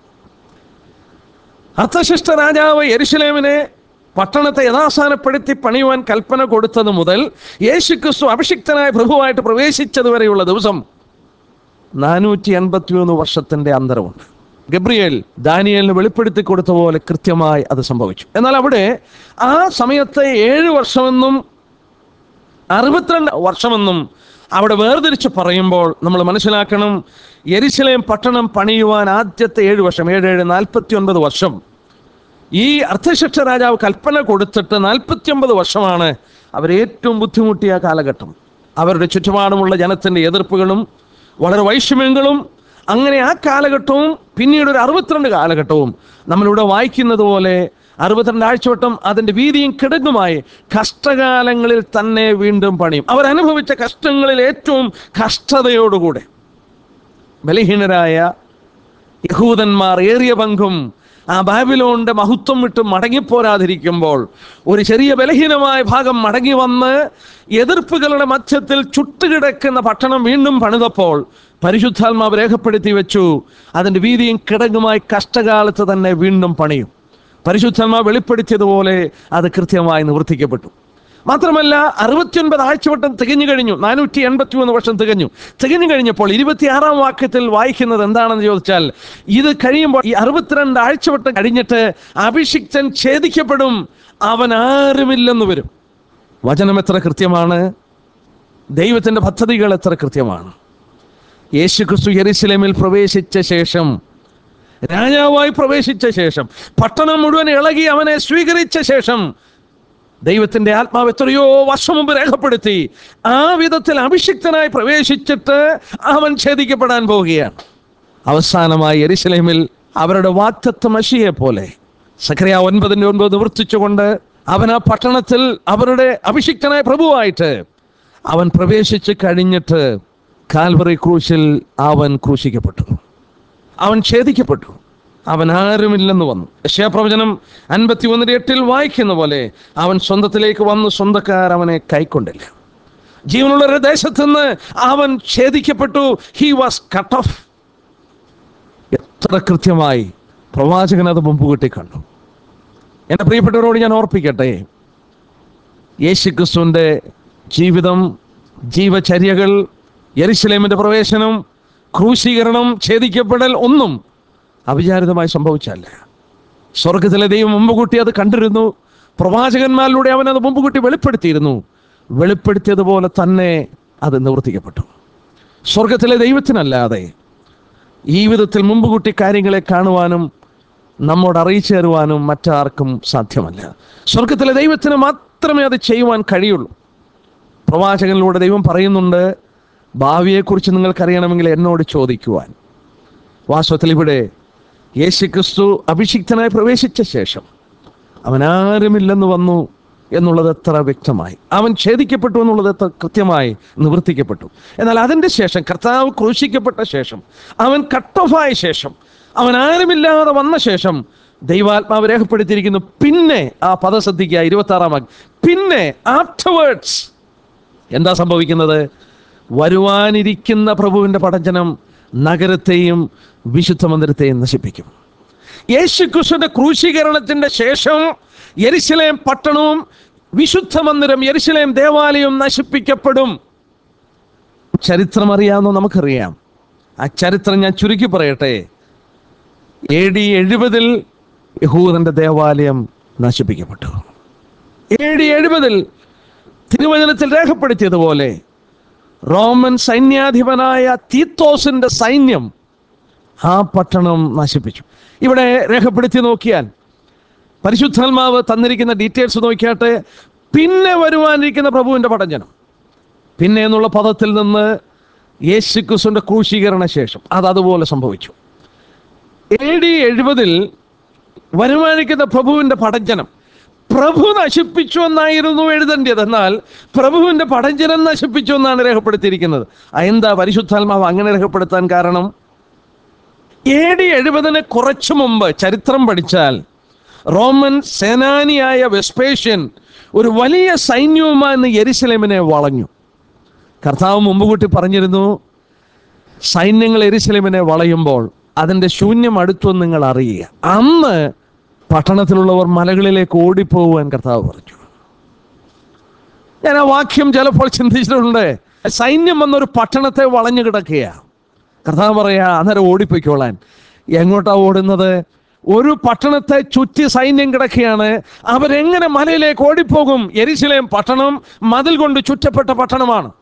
അർത്ഥശിഷ്ട രാജാവ് യെരുശലേമിനെ പട്ടണത്തെ യഥാസ്ഥാനപ്പെടുത്തി പണിയുവാൻ കൽപ്പന കൊടുത്തത് മുതൽ യേശുക്രിസ്തു അഭിഷിക്തനായ പ്രഭുവായിട്ട് പ്രവേശിച്ചത് വരെയുള്ള ദിവസം നാനൂറ്റി എൺപത്തി മൂന്ന് വർഷത്തിന്റെ അന്തരമുണ്ട് ഗബ്രിയേൽ ദാനിയലിന് വെളിപ്പെടുത്തി കൊടുത്ത പോലെ കൃത്യമായി അത് സംഭവിച്ചു എന്നാൽ അവിടെ ആ സമയത്തെ ഏഴ് വർഷമെന്നും അറുപത്തിരണ്ട് വർഷമെന്നും അവിടെ വേർതിരിച്ച് പറയുമ്പോൾ നമ്മൾ മനസ്സിലാക്കണം യെരുശലേം പട്ടണം പണിയുവാൻ ആദ്യത്തെ ഏഴ് വർഷം ഏഴ് ഏഴ് നാൽപ്പത്തി ഒൻപത് വർഷം ഈ അർത്ഥശിക്ഷ രാജാവ് കൽപ്പന കൊടുത്തിട്ട് നാൽപ്പത്തി ഒമ്പത് വർഷമാണ് അവർ ഏറ്റവും ബുദ്ധിമുട്ടിയ കാലഘട്ടം അവരുടെ ചുറ്റുപാടുമുള്ള ജനത്തിൻ്റെ എതിർപ്പുകളും വളരെ വൈഷമ്യങ്ങളും അങ്ങനെ ആ കാലഘട്ടവും പിന്നീട് ഒരു അറുപത്തിരണ്ട് കാലഘട്ടവും നമ്മളിവിടെ വായിക്കുന്നത് പോലെ അറുപത്തിരണ്ട് ആഴ്ചവട്ടം അതിൻ്റെ വീതിയും കിടങ്ങുമായി കഷ്ടകാലങ്ങളിൽ തന്നെ വീണ്ടും പണിയും അവരനുഭവിച്ച കഷ്ടങ്ങളിൽ ഏറ്റവും കഷ്ടതയോടുകൂടെ ബലഹീനരായ യഹൂദന്മാർ ഏറിയ പങ്കും ആ ബാബിലോണിന്റെ മഹത്വം വിട്ട് മടങ്ങിപ്പോരാതിരിക്കുമ്പോൾ ഒരു ചെറിയ ബലഹീനമായ ഭാഗം മടങ്ങി വന്ന് എതിർപ്പുകളുടെ മധ്യത്തിൽ ചുട്ടുകിടക്കുന്ന പട്ടണം വീണ്ടും പണിതപ്പോൾ പരിശുദ്ധാത്മാവ് രേഖപ്പെടുത്തി വെച്ചു അതിൻ്റെ വീതിയും കിടങ്ങുമായി കഷ്ടകാലത്ത് തന്നെ വീണ്ടും പണിയും പരിശുദ്ധാത്മാവ് വെളിപ്പെടുത്തിയതുപോലെ അത് കൃത്യമായി നിവർത്തിക്കപ്പെട്ടു മാത്രമല്ല അറുപത്തിയൊൻപത് ആഴ്ചവട്ടം തികഞ്ഞു കഴിഞ്ഞു നാനൂറ്റി എൺപത്തി മൂന്ന് വർഷം തികഞ്ഞു തികഞ്ഞു കഴിഞ്ഞപ്പോൾ ഇരുപത്തിയാറാം വാക്യത്തിൽ വായിക്കുന്നത് എന്താണെന്ന് ചോദിച്ചാൽ ഇത് കഴിയുമ്പോൾ ഈ അറുപത്തിരണ്ട് ആഴ്ചവട്ടം കഴിഞ്ഞിട്ട് അഭിഷിക്തൻ ഛേദിക്കപ്പെടും അവൻ ആരുമില്ലെന്ന് വരും വചനം എത്ര കൃത്യമാണ് ദൈവത്തിൻ്റെ പദ്ധതികൾ എത്ര കൃത്യമാണ് യേശു ക്രിസ്തു യെരുസലേമിൽ പ്രവേശിച്ച ശേഷം രാജാവായി പ്രവേശിച്ച ശേഷം പട്ടണം മുഴുവൻ ഇളകി അവനെ സ്വീകരിച്ച ശേഷം ദൈവത്തിന്റെ ആത്മാവ് എത്രയോ വർഷം മുമ്പ് രേഖപ്പെടുത്തി ആ വിധത്തിൽ അഭിഷിക്തനായി പ്രവേശിച്ചിട്ട് അവൻ ഛേദിക്കപ്പെടാൻ പോവുകയാണ് അവസാനമായി എരിശലേമിൽ അവരുടെ വാക്തത്വ മഷിയെ പോലെ സക്രിയ ഒൻപതിൻ്റെ ഒൻപത് നിവർത്തിച്ചുകൊണ്ട് അവൻ ആ പട്ടണത്തിൽ അവരുടെ അഭിഷിക്തനായ പ്രഭുവായിട്ട് അവൻ പ്രവേശിച്ച് കഴിഞ്ഞിട്ട് കാൽവറി ക്രൂശിൽ അവൻ ക്രൂശിക്കപ്പെട്ടു അവൻ ഛേദിക്കപ്പെട്ടു അവൻ ആരുമില്ലെന്ന് വന്നു യശയാപ്രവചനം അൻപത്തി ഒന്നിന്റെ എട്ടിൽ വായിക്കുന്ന പോലെ അവൻ സ്വന്തത്തിലേക്ക് വന്ന് സ്വന്തക്കാർ അവനെ കൈക്കൊണ്ടില്ല ജീവനുള്ളവരുടെ ദേശത്ത് നിന്ന് അവൻ ഛേദിക്കപ്പെട്ടു ഹി വാസ് കട്ട് ഓഫ് എത്ര കൃത്യമായി പ്രവാചകൻ അത് മുമ്പ് കൂട്ടി കണ്ടു എൻ്റെ പ്രിയപ്പെട്ടവരോട് ഞാൻ ഓർപ്പിക്കട്ടെ യേശു ക്രിസ്തുവിൻ്റെ ജീവിതം ജീവചര്യകൾ യെരുശലേമിൻ്റെ പ്രവേശനം ക്രൂശീകരണം ഛേദിക്കപ്പെടൽ ഒന്നും അവിചാരിതമായി സംഭവിച്ചല്ല സ്വർഗത്തിലെ ദൈവം മുമ്പ് കൂട്ടി അത് കണ്ടിരുന്നു പ്രവാചകന്മാരിലൂടെ അവൻ അത് മുമ്പ് കൂട്ടി വെളിപ്പെടുത്തിയിരുന്നു വെളിപ്പെടുത്തിയതുപോലെ തന്നെ അത് നിവർത്തിക്കപ്പെട്ടു സ്വർഗത്തിലെ ദൈവത്തിനല്ലാതെ ഈ വിധത്തിൽ മുമ്പ് കൂട്ടി കാര്യങ്ങളെ കാണുവാനും നമ്മോട് അറിയിച്ചു തരുവാനും മറ്റാർക്കും സാധ്യമല്ല സ്വർഗത്തിലെ ദൈവത്തിന് മാത്രമേ അത് ചെയ്യുവാൻ കഴിയുള്ളൂ പ്രവാചകനിലൂടെ ദൈവം പറയുന്നുണ്ട് ഭാവിയെക്കുറിച്ച് നിങ്ങൾക്കറിയണമെങ്കിൽ എന്നോട് ചോദിക്കുവാൻ വാസ്തവത്തിൽ ഇവിടെ യേശു ക്രിസ്തു അഭിഷിക്തനായി പ്രവേശിച്ച ശേഷം അവൻ ആരുമില്ലെന്ന് വന്നു എന്നുള്ളത് എത്ര വ്യക്തമായി അവൻ ഛേദിക്കപ്പെട്ടു എന്നുള്ളത് എത്ര കൃത്യമായി നിവർത്തിക്കപ്പെട്ടു എന്നാൽ അതിൻ്റെ ശേഷം കർത്താവ് ക്രൂശിക്കപ്പെട്ട ശേഷം അവൻ കട്ട് ഓഫ് ആയ ശേഷം അവൻ ആരുമില്ലാതെ വന്ന ശേഷം ദൈവാത്മാവ് രേഖപ്പെടുത്തിയിരിക്കുന്നു പിന്നെ ആ പദസദ്ധിക്കുക ഇരുപത്തി ആറാം പിന്നെ ആഫ്റ്റർവേർഡ്സ് എന്താ സംഭവിക്കുന്നത് വരുവാനിരിക്കുന്ന പ്രഭുവിൻ്റെ പടജനം നഗരത്തെയും വിശുദ്ധ മന്ദിരത്തെയും നശിപ്പിക്കും യേശു ക്രിസ്തുവിന്റെ ക്രൂശീകരണത്തിന്റെ ശേഷം യെരുശലേം പട്ടണവും വിശുദ്ധ മന്ദിരം യെരുശലേം ദേവാലയവും നശിപ്പിക്കപ്പെടും ചരിത്രം അറിയാമെന്ന് നമുക്കറിയാം ആ ചരിത്രം ഞാൻ ചുരുക്കി പറയട്ടെ എ ഡി എഴുപതിൽ യഹൂദന്റെ ദേവാലയം നശിപ്പിക്കപ്പെട്ടു എ ഡി എഴുപതിൽ തിരുവചനത്തിൽ രേഖപ്പെടുത്തിയതുപോലെ റോമൻ സൈന്യാധിപനായ തീത്തോസിന്റെ സൈന്യം ആ പട്ടണം നശിപ്പിച്ചു ഇവിടെ രേഖപ്പെടുത്തി നോക്കിയാൽ പരിശുദ്ധാത്മാവ് തന്നിരിക്കുന്ന ഡീറ്റെയിൽസ് നോക്കിയാട്ടെ പിന്നെ വരുവാനിരിക്കുന്ന പ്രഭുവിൻ്റെ പടഞ്ചനം പിന്നെ എന്നുള്ള പദത്തിൽ നിന്ന് യേശു ക്രിസ്തുവിൻ്റെ ക്രൂശീകരണ ശേഷം അത് അതുപോലെ സംഭവിച്ചു എ ഡി എഴുപതിൽ വരുമാനിക്കുന്ന പ്രഭുവിൻ്റെ പടഞ്ചനം പ്രഭു നശിപ്പിച്ചു എന്നായിരുന്നു എഴുതേണ്ടത് എന്നാൽ പ്രഭുവിൻ്റെ പടഞ്ചനം നശിപ്പിച്ചു എന്നാണ് രേഖപ്പെടുത്തിയിരിക്കുന്നത് ആ എന്താ പരിശുദ്ധാത്മാവ് അങ്ങനെ രേഖപ്പെടുത്താൻ കാരണം എ ഡി എഴുപതിന് കുറച്ചു മുമ്പ് ചരിത്രം പഠിച്ചാൽ റോമൻ സേനാനിയായ വെസ്പേഷ്യൻ ഒരു വലിയ സൈന്യവുമായി യെരുശലേമിനെ വളഞ്ഞു കർത്താവ് മുമ്പ് കൂട്ടി പറഞ്ഞിരുന്നു സൈന്യങ്ങൾ എരുസലേമിനെ വളയുമ്പോൾ അതിൻ്റെ ശൂന്യം അടുത്തെന്ന് നിങ്ങൾ അറിയുക അന്ന് പട്ടണത്തിലുള്ളവർ മലകളിലേക്ക് ഓടിപ്പോകുവാൻ കർത്താവ് പറഞ്ഞു ഞാൻ ആ വാക്യം ചിലപ്പോൾ ചിന്തിച്ചിട്ടുണ്ട് സൈന്യം വന്നൊരു പട്ടണത്തെ വളഞ്ഞു കിടക്കുകയാണ് കർത്താവ് പറയാ അന്നേരം ഓടിപ്പോയിക്കോളാൻ എങ്ങോട്ടാ ഓടുന്നത് ഒരു പട്ടണത്തെ ചുറ്റി സൈന്യം കിടക്കുകയാണ് അവരെങ്ങനെ മലയിലേക്ക് ഓടിപ്പോകും എരിശിലേം പട്ടണം മതിൽ കൊണ്ട് ചുറ്റപ്പെട്ട പട്ടണമാണ്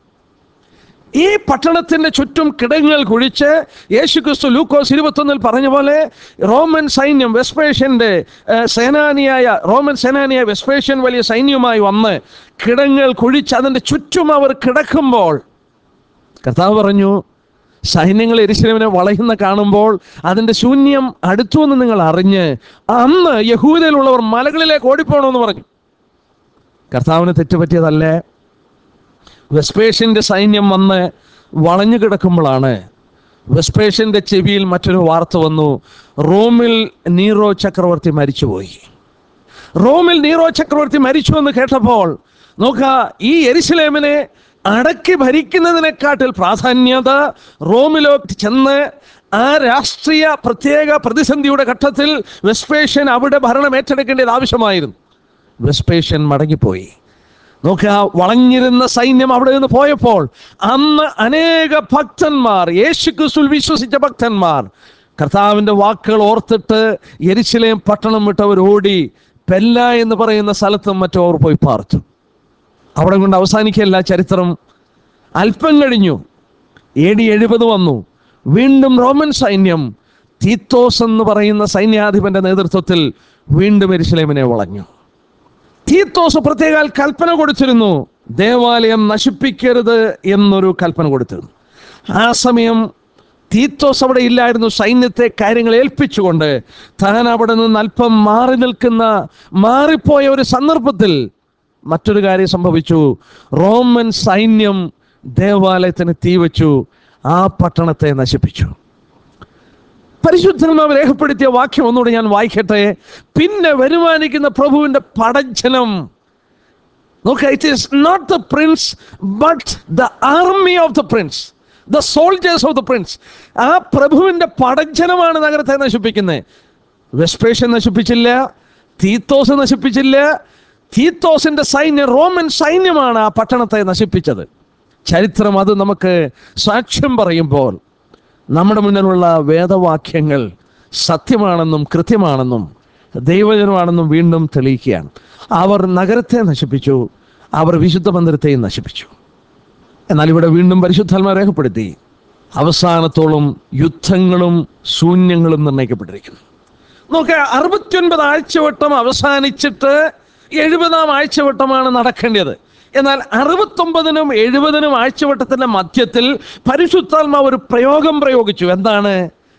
ഈ പട്ടണത്തിന്റെ ചുറ്റും കിടങ്ങൾ കുഴിച്ച് യേശുക്രിസ്തു ലൂക്കോസ് ഇരുപത്തൊന്നിൽ പറഞ്ഞ പോലെ റോമൻ സൈന്യം വെസ്പേഷ്യന്റെ ഏഹ്, സേനാനിയായ റോമൻ സേനാനിയായ വെസ്പേഷ്യൻ വലിയ സൈന്യവുമായി വന്ന് കിടങ്ങൾ കുഴിച്ച് അതിന്റെ ചുറ്റും അവർ കിടക്കുമ്പോൾ കർത്താവ് പറഞ്ഞു സൈന്യങ്ങൾ എരിശിലമിനെ വളയുന്ന കാണുമ്പോൾ അതിന്റെ ശൂന്യം അടുത്തു എന്ന് നിങ്ങൾ അറിഞ്ഞ് അന്ന് യഹൂദയിലുള്ളവർ മലകളിലേക്ക് ഓടിപ്പോണമെന്ന് പറഞ്ഞു കർത്താവിന് തെറ്റുപറ്റിയതല്ലേ വെസ്പേഷ്യന്റെ സൈന്യം വന്ന് വളഞ്ഞു കിടക്കുമ്പോഴാണ് വെസ്പേഷ്യന്റെ ചെവിയിൽ മറ്റൊരു വാർത്ത വന്നു റോമിൽ നീറോ ചക്രവർത്തി മരിച്ചുപോയി റോമിൽ നീറോ ചക്രവർത്തി മരിച്ചു എന്ന് കേട്ടപ്പോൾ നോക്ക ഈ എരിശിലേമിനെ അടക്കി ഭരിക്കുന്നതിനെക്കാട്ടിൽ പ്രാധാന്യത റോമിലോ ചെന്ന് ആ രാഷ്ട്രീയ പ്രത്യേക പ്രതിസന്ധിയുടെ ഘട്ടത്തിൽ വെസ്പേഷ്യൻ അവിടെ ഭരണം ഏറ്റെടുക്കേണ്ടത് ആവശ്യമായിരുന്നു വെസ്പേഷ്യൻ മടങ്ങിപ്പോയി നോക്കുക വളഞ്ഞിരുന്ന സൈന്യം അവിടെ നിന്ന് പോയപ്പോൾ അന്ന് അനേക ഭക്തന്മാർ യേശു ക്രിസ്തുവിൽ വിശ്വസിച്ച ഭക്തന്മാർ കർത്താവിൻ്റെ വാക്കുകൾ ഓർത്തിട്ട് എരിശിലേം പട്ടണം വിട്ടവർ ഓടി പെല്ല എന്ന് പറയുന്ന സ്ഥലത്തും മറ്റോ അവർ പോയി പാർത്തു അവിടെ കൊണ്ട് അവസാനിക്കല്ല ചരിത്രം അല്പം കഴിഞ്ഞു എ ഡി എഴുപത് വന്നു വീണ്ടും റോമൻ സൈന്യം തീത്തോസ് എന്ന് പറയുന്ന സൈന്യാധിപന്റെ നേതൃത്വത്തിൽ വീണ്ടും എരിശിലേമിനെ വളഞ്ഞു തീത്തോസ് പ്രത്യേക കൽപ്പന കൊടുത്തിരുന്നു ദേവാലയം നശിപ്പിക്കരുത് എന്നൊരു കൽപ്പന കൊടുത്തിരുന്നു ആ സമയം തീത്തോസ് അവിടെ ഇല്ലായിരുന്നു സൈന്യത്തെ കാര്യങ്ങൾ ഏൽപ്പിച്ചുകൊണ്ട് താൻ അവിടെ നിന്ന് അല്പം മാറി നിൽക്കുന്ന മാറിപ്പോയ ഒരു സന്ദർഭത്തിൽ മറ്റൊരു കാര്യം സംഭവിച്ചു റോമൻ സൈന്യം ദേവാലയത്തിന് തീവച്ചു ആ പട്ടണത്തെ നശിപ്പിച്ചു പരിശുദ്ധനാവ് രേഖപ്പെടുത്തിയ വാക്യം ഒന്നുകൂടെ ഞാൻ വായിക്കട്ടെ പിന്നെ വരുമാനിക്കുന്ന പ്രഭുവിന്റെ പടജനം നോക്ക it is not the prince but the army of the prince the soldiers of the prince ആ പ്രഭുവിന്റെ പടജനമാണ് നഗരത്തെ നശിപ്പിക്കുന്നത് വെസ്പേഷ്യൻ നശിപ്പിച്ചില്ല തീത്തോസ് നശിപ്പിച്ചില്ല തീത്തോസിന്റെ സൈന്യം റോമൻ സൈന്യമാണ് ആ പട്ടണത്തെ നശിപ്പിച്ചത് ചരിത്രം അത് നമുക്ക് സാക്ഷ്യം പറയുമ്പോൾ നമ്മുടെ മുന്നിലുള്ള വേദവാക്യങ്ങൾ സത്യമാണെന്നും കൃത്യമാണെന്നും ദൈവജനമാണെന്നും വീണ്ടും തെളിയിക്കുകയാണ് അവർ നഗരത്തെ നശിപ്പിച്ചു അവർ വിശുദ്ധ മന്ദിരത്തെയും നശിപ്പിച്ചു എന്നാൽ ഇവിടെ വീണ്ടും പരിശുദ്ധാത്മ രേഖപ്പെടുത്തി അവസാനത്തോളം യുദ്ധങ്ങളും ശൂന്യങ്ങളും നിർണ്ണയിക്കപ്പെട്ടിരിക്കുന്നു നോക്കുക അറുപത്തിയൊൻപത് ആഴ്ചവട്ടം അവസാനിച്ചിട്ട് എഴുപതാം ആഴ്ചവട്ടമാണ് നടക്കേണ്ടത് എന്നാൽ അറുപത്തൊമ്പതിനും എഴുപതിനും ആഴ്ചവട്ടത്തിന്റെ മധ്യത്തിൽ പരിശുദ്ധാത്മാവ് ഒരു പ്രയോഗം പ്രയോഗിച്ചു എന്താണ്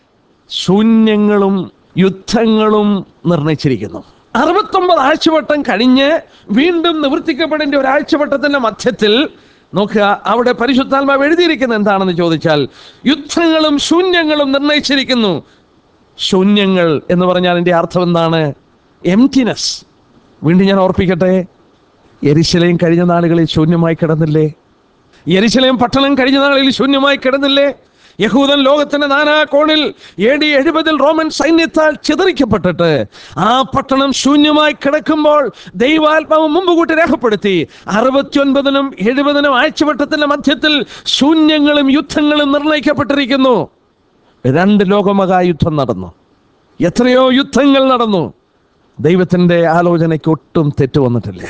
ശൂന്യങ്ങളും യുദ്ധങ്ങളും നിർണയിച്ചിരിക്കുന്നു അറുപത്തൊമ്പത് ആഴ്ചവട്ടം കഴിഞ്ഞ് വീണ്ടും നിവർത്തിക്കപ്പെടേണ്ട ഒരു ആഴ്ചവട്ടത്തിന്റെ മധ്യത്തിൽ നോക്കുക അവിടെ പരിശുദ്ധാത്മാവ് എഴുതിയിരിക്കുന്നത് എന്താണെന്ന് ചോദിച്ചാൽ യുദ്ധങ്ങളും ശൂന്യങ്ങളും നിർണയിച്ചിരിക്കുന്നു ശൂന്യങ്ങൾ എന്ന് പറഞ്ഞാൽ അതിൻ്റെ അർത്ഥം എന്താണ് എംറ്റിനെസ് വീണ്ടും ഞാൻ ഓർപ്പിക്കട്ടെ എരിശിലയും കഴിഞ്ഞ നാളുകളിൽ ശൂന്യമായി കിടന്നില്ലേ എരിശിലയും പട്ടണം കഴിഞ്ഞ നാളുകളിൽ ശൂന്യമായി കിടന്നില്ലേ യഹൂദൻ ലോകത്തിന്റെ നാനാ കോണിൽ എ ഡി എഴുപതിൽ റോമൻ സൈന്യത്താൽ ചിതറിക്കപ്പെട്ടിട്ട് ആ പട്ടണം ശൂന്യമായി കിടക്കുമ്പോൾ ദൈവാത്മാവ് മുമ്പ് കൂട്ടി രേഖപ്പെടുത്തി അറുപത്തിയൊൻപതിനും എഴുപതിനും ആഴ്ചവട്ടത്തിന്റെ മധ്യത്തിൽ ശൂന്യങ്ങളും യുദ്ധങ്ങളും നിർണയിക്കപ്പെട്ടിരിക്കുന്നു രണ്ട് ലോകമഹായുദ്ധം നടന്നു എത്രയോ യുദ്ധങ്ങൾ നടന്നു ദൈവത്തിന്റെ ആലോചനയ്ക്ക് ഒട്ടും തെറ്റ് വന്നിട്ടില്ലേ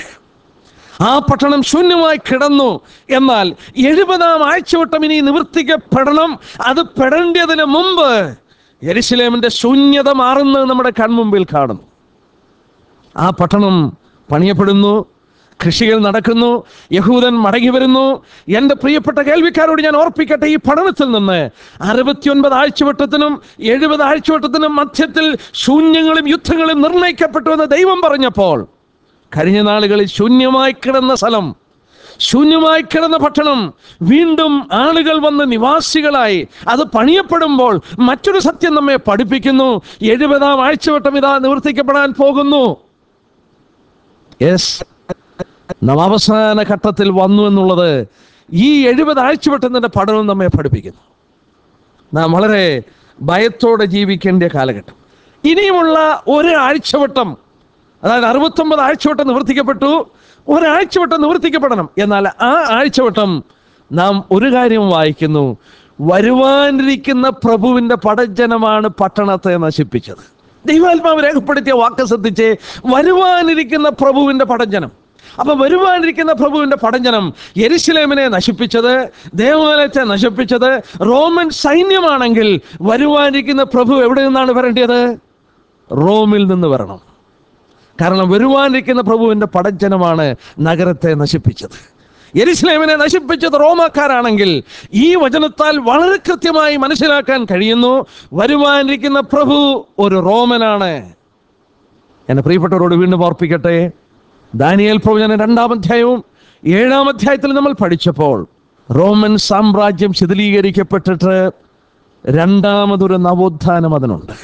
ആ പട്ടണം ശൂന്യമായി കിടന്നു എന്നാൽ എഴുപതാം ആഴ്ചവട്ടം ഇനി നിവർത്തിക്കപ്പെടണം അത് പെടേണ്ടതിന് മുമ്പ് യെരുശലേമിന്റെ ശൂന്യത മാറുന്നത് നമ്മുടെ കൺമുമ്പിൽ കാണുന്നു ആ പട്ടണം പണിയപ്പെടുന്നു കൃഷികൾ നടക്കുന്നു യഹൂദൻ മടങ്ങി വരുന്നു എൻ്റെ പ്രിയപ്പെട്ട കേൾവിക്കാരോട് ഞാൻ ഓർപ്പിക്കട്ടെ ഈ പഠനത്തിൽ നിന്ന് അറുപത്തിയൊൻപത് ആഴ്ചവട്ടത്തിനും എഴുപത് ആഴ്ചവട്ടത്തിനും മധ്യത്തിൽ ശൂന്യങ്ങളും യുദ്ധങ്ങളും നിർണയിക്കപ്പെട്ടു എന്ന് ദൈവം പറഞ്ഞപ്പോൾ കഴിഞ്ഞ നാളുകളിൽ ശൂന്യമായി കിടന്ന സ്ഥലം ശൂന്യമായി കിടന്ന പട്ടണം വീണ്ടും ആളുകൾ വന്ന് നിവാസികളായി അത് പണിയപ്പെടുമ്പോൾ മറ്റൊരു സത്യം നമ്മെ പഠിപ്പിക്കുന്നു എഴുപതാം ആഴ്ചവട്ടം ഇതാ നിവർത്തിക്കപ്പെടാൻ പോകുന്നു യെസ് നാം അവസാന ഘട്ടത്തിൽ വന്നു എന്നുള്ളത് ഈ എഴുപത് ആഴ്ചവട്ടത്തിൻ്റെ പഠനം നമ്മെ പഠിപ്പിക്കുന്നു നാം വളരെ ഭയത്തോടെ ജീവിക്കേണ്ട കാലഘട്ടം ഇനിയുമുള്ള ഒരു ആഴ്ചവട്ടം അതായത് അറുപത്തൊമ്പത് ആഴ്ചവട്ടം നിവർത്തിക്കപ്പെട്ടു ഒരാഴ്ചവട്ടം നിവർത്തിക്കപ്പെടണം എന്നാൽ ആ ആഴ്ചവട്ടം നാം ഒരു കാര്യം വായിക്കുന്നു വരുവാനിരിക്കുന്ന പ്രഭുവിന്റെ പടജനമാണ് പട്ടണത്തെ നശിപ്പിച്ചത് ദൈവാത്മാവ് രേഖപ്പെടുത്തിയ വാക്ക് ശ്രദ്ധിച്ച് വരുവാനിരിക്കുന്ന പ്രഭുവിന്റെ പടജനം അപ്പൊ വരുവാനിരിക്കുന്ന പ്രഭുവിന്റെ പടഞ്ജനം യെരുശലേമിനെ നശിപ്പിച്ചത് ദേവാലയത്തെ നശിപ്പിച്ചത് റോമൻ സൈന്യമാണെങ്കിൽ വരുവാനിരിക്കുന്ന പ്രഭു എവിടെ നിന്നാണ് വരേണ്ടത് റോമിൽ നിന്ന് വരണം കാരണം വരുവാനിരിക്കുന്ന പ്രഭുവിന്റെ പടജ്ജനമാണ് നഗരത്തെ നശിപ്പിച്ചത് യെരുസലേമിനെ നശിപ്പിച്ചത് റോമാക്കാരാണെങ്കിൽ ഈ വചനത്താൽ വളരെ കൃത്യമായി മനസ്സിലാക്കാൻ കഴിയുന്നു വരുവാനിരിക്കുന്ന പ്രഭു ഒരു റോമനാണ് എന്നെ പ്രിയപ്പെട്ടവരോട് വീണ്ടും ഓർപ്പിക്കട്ടെ ദാനിയേൽ പ്രവചന രണ്ടാം അധ്യായവും ഏഴാം അധ്യായത്തിൽ നമ്മൾ പഠിച്ചപ്പോൾ റോമൻ സാമ്രാജ്യം ശിഥിലീകരിക്കപ്പെട്ടിട്ട് രണ്ടാമതൊരു നവോത്ഥാനം അതിനുണ്ട്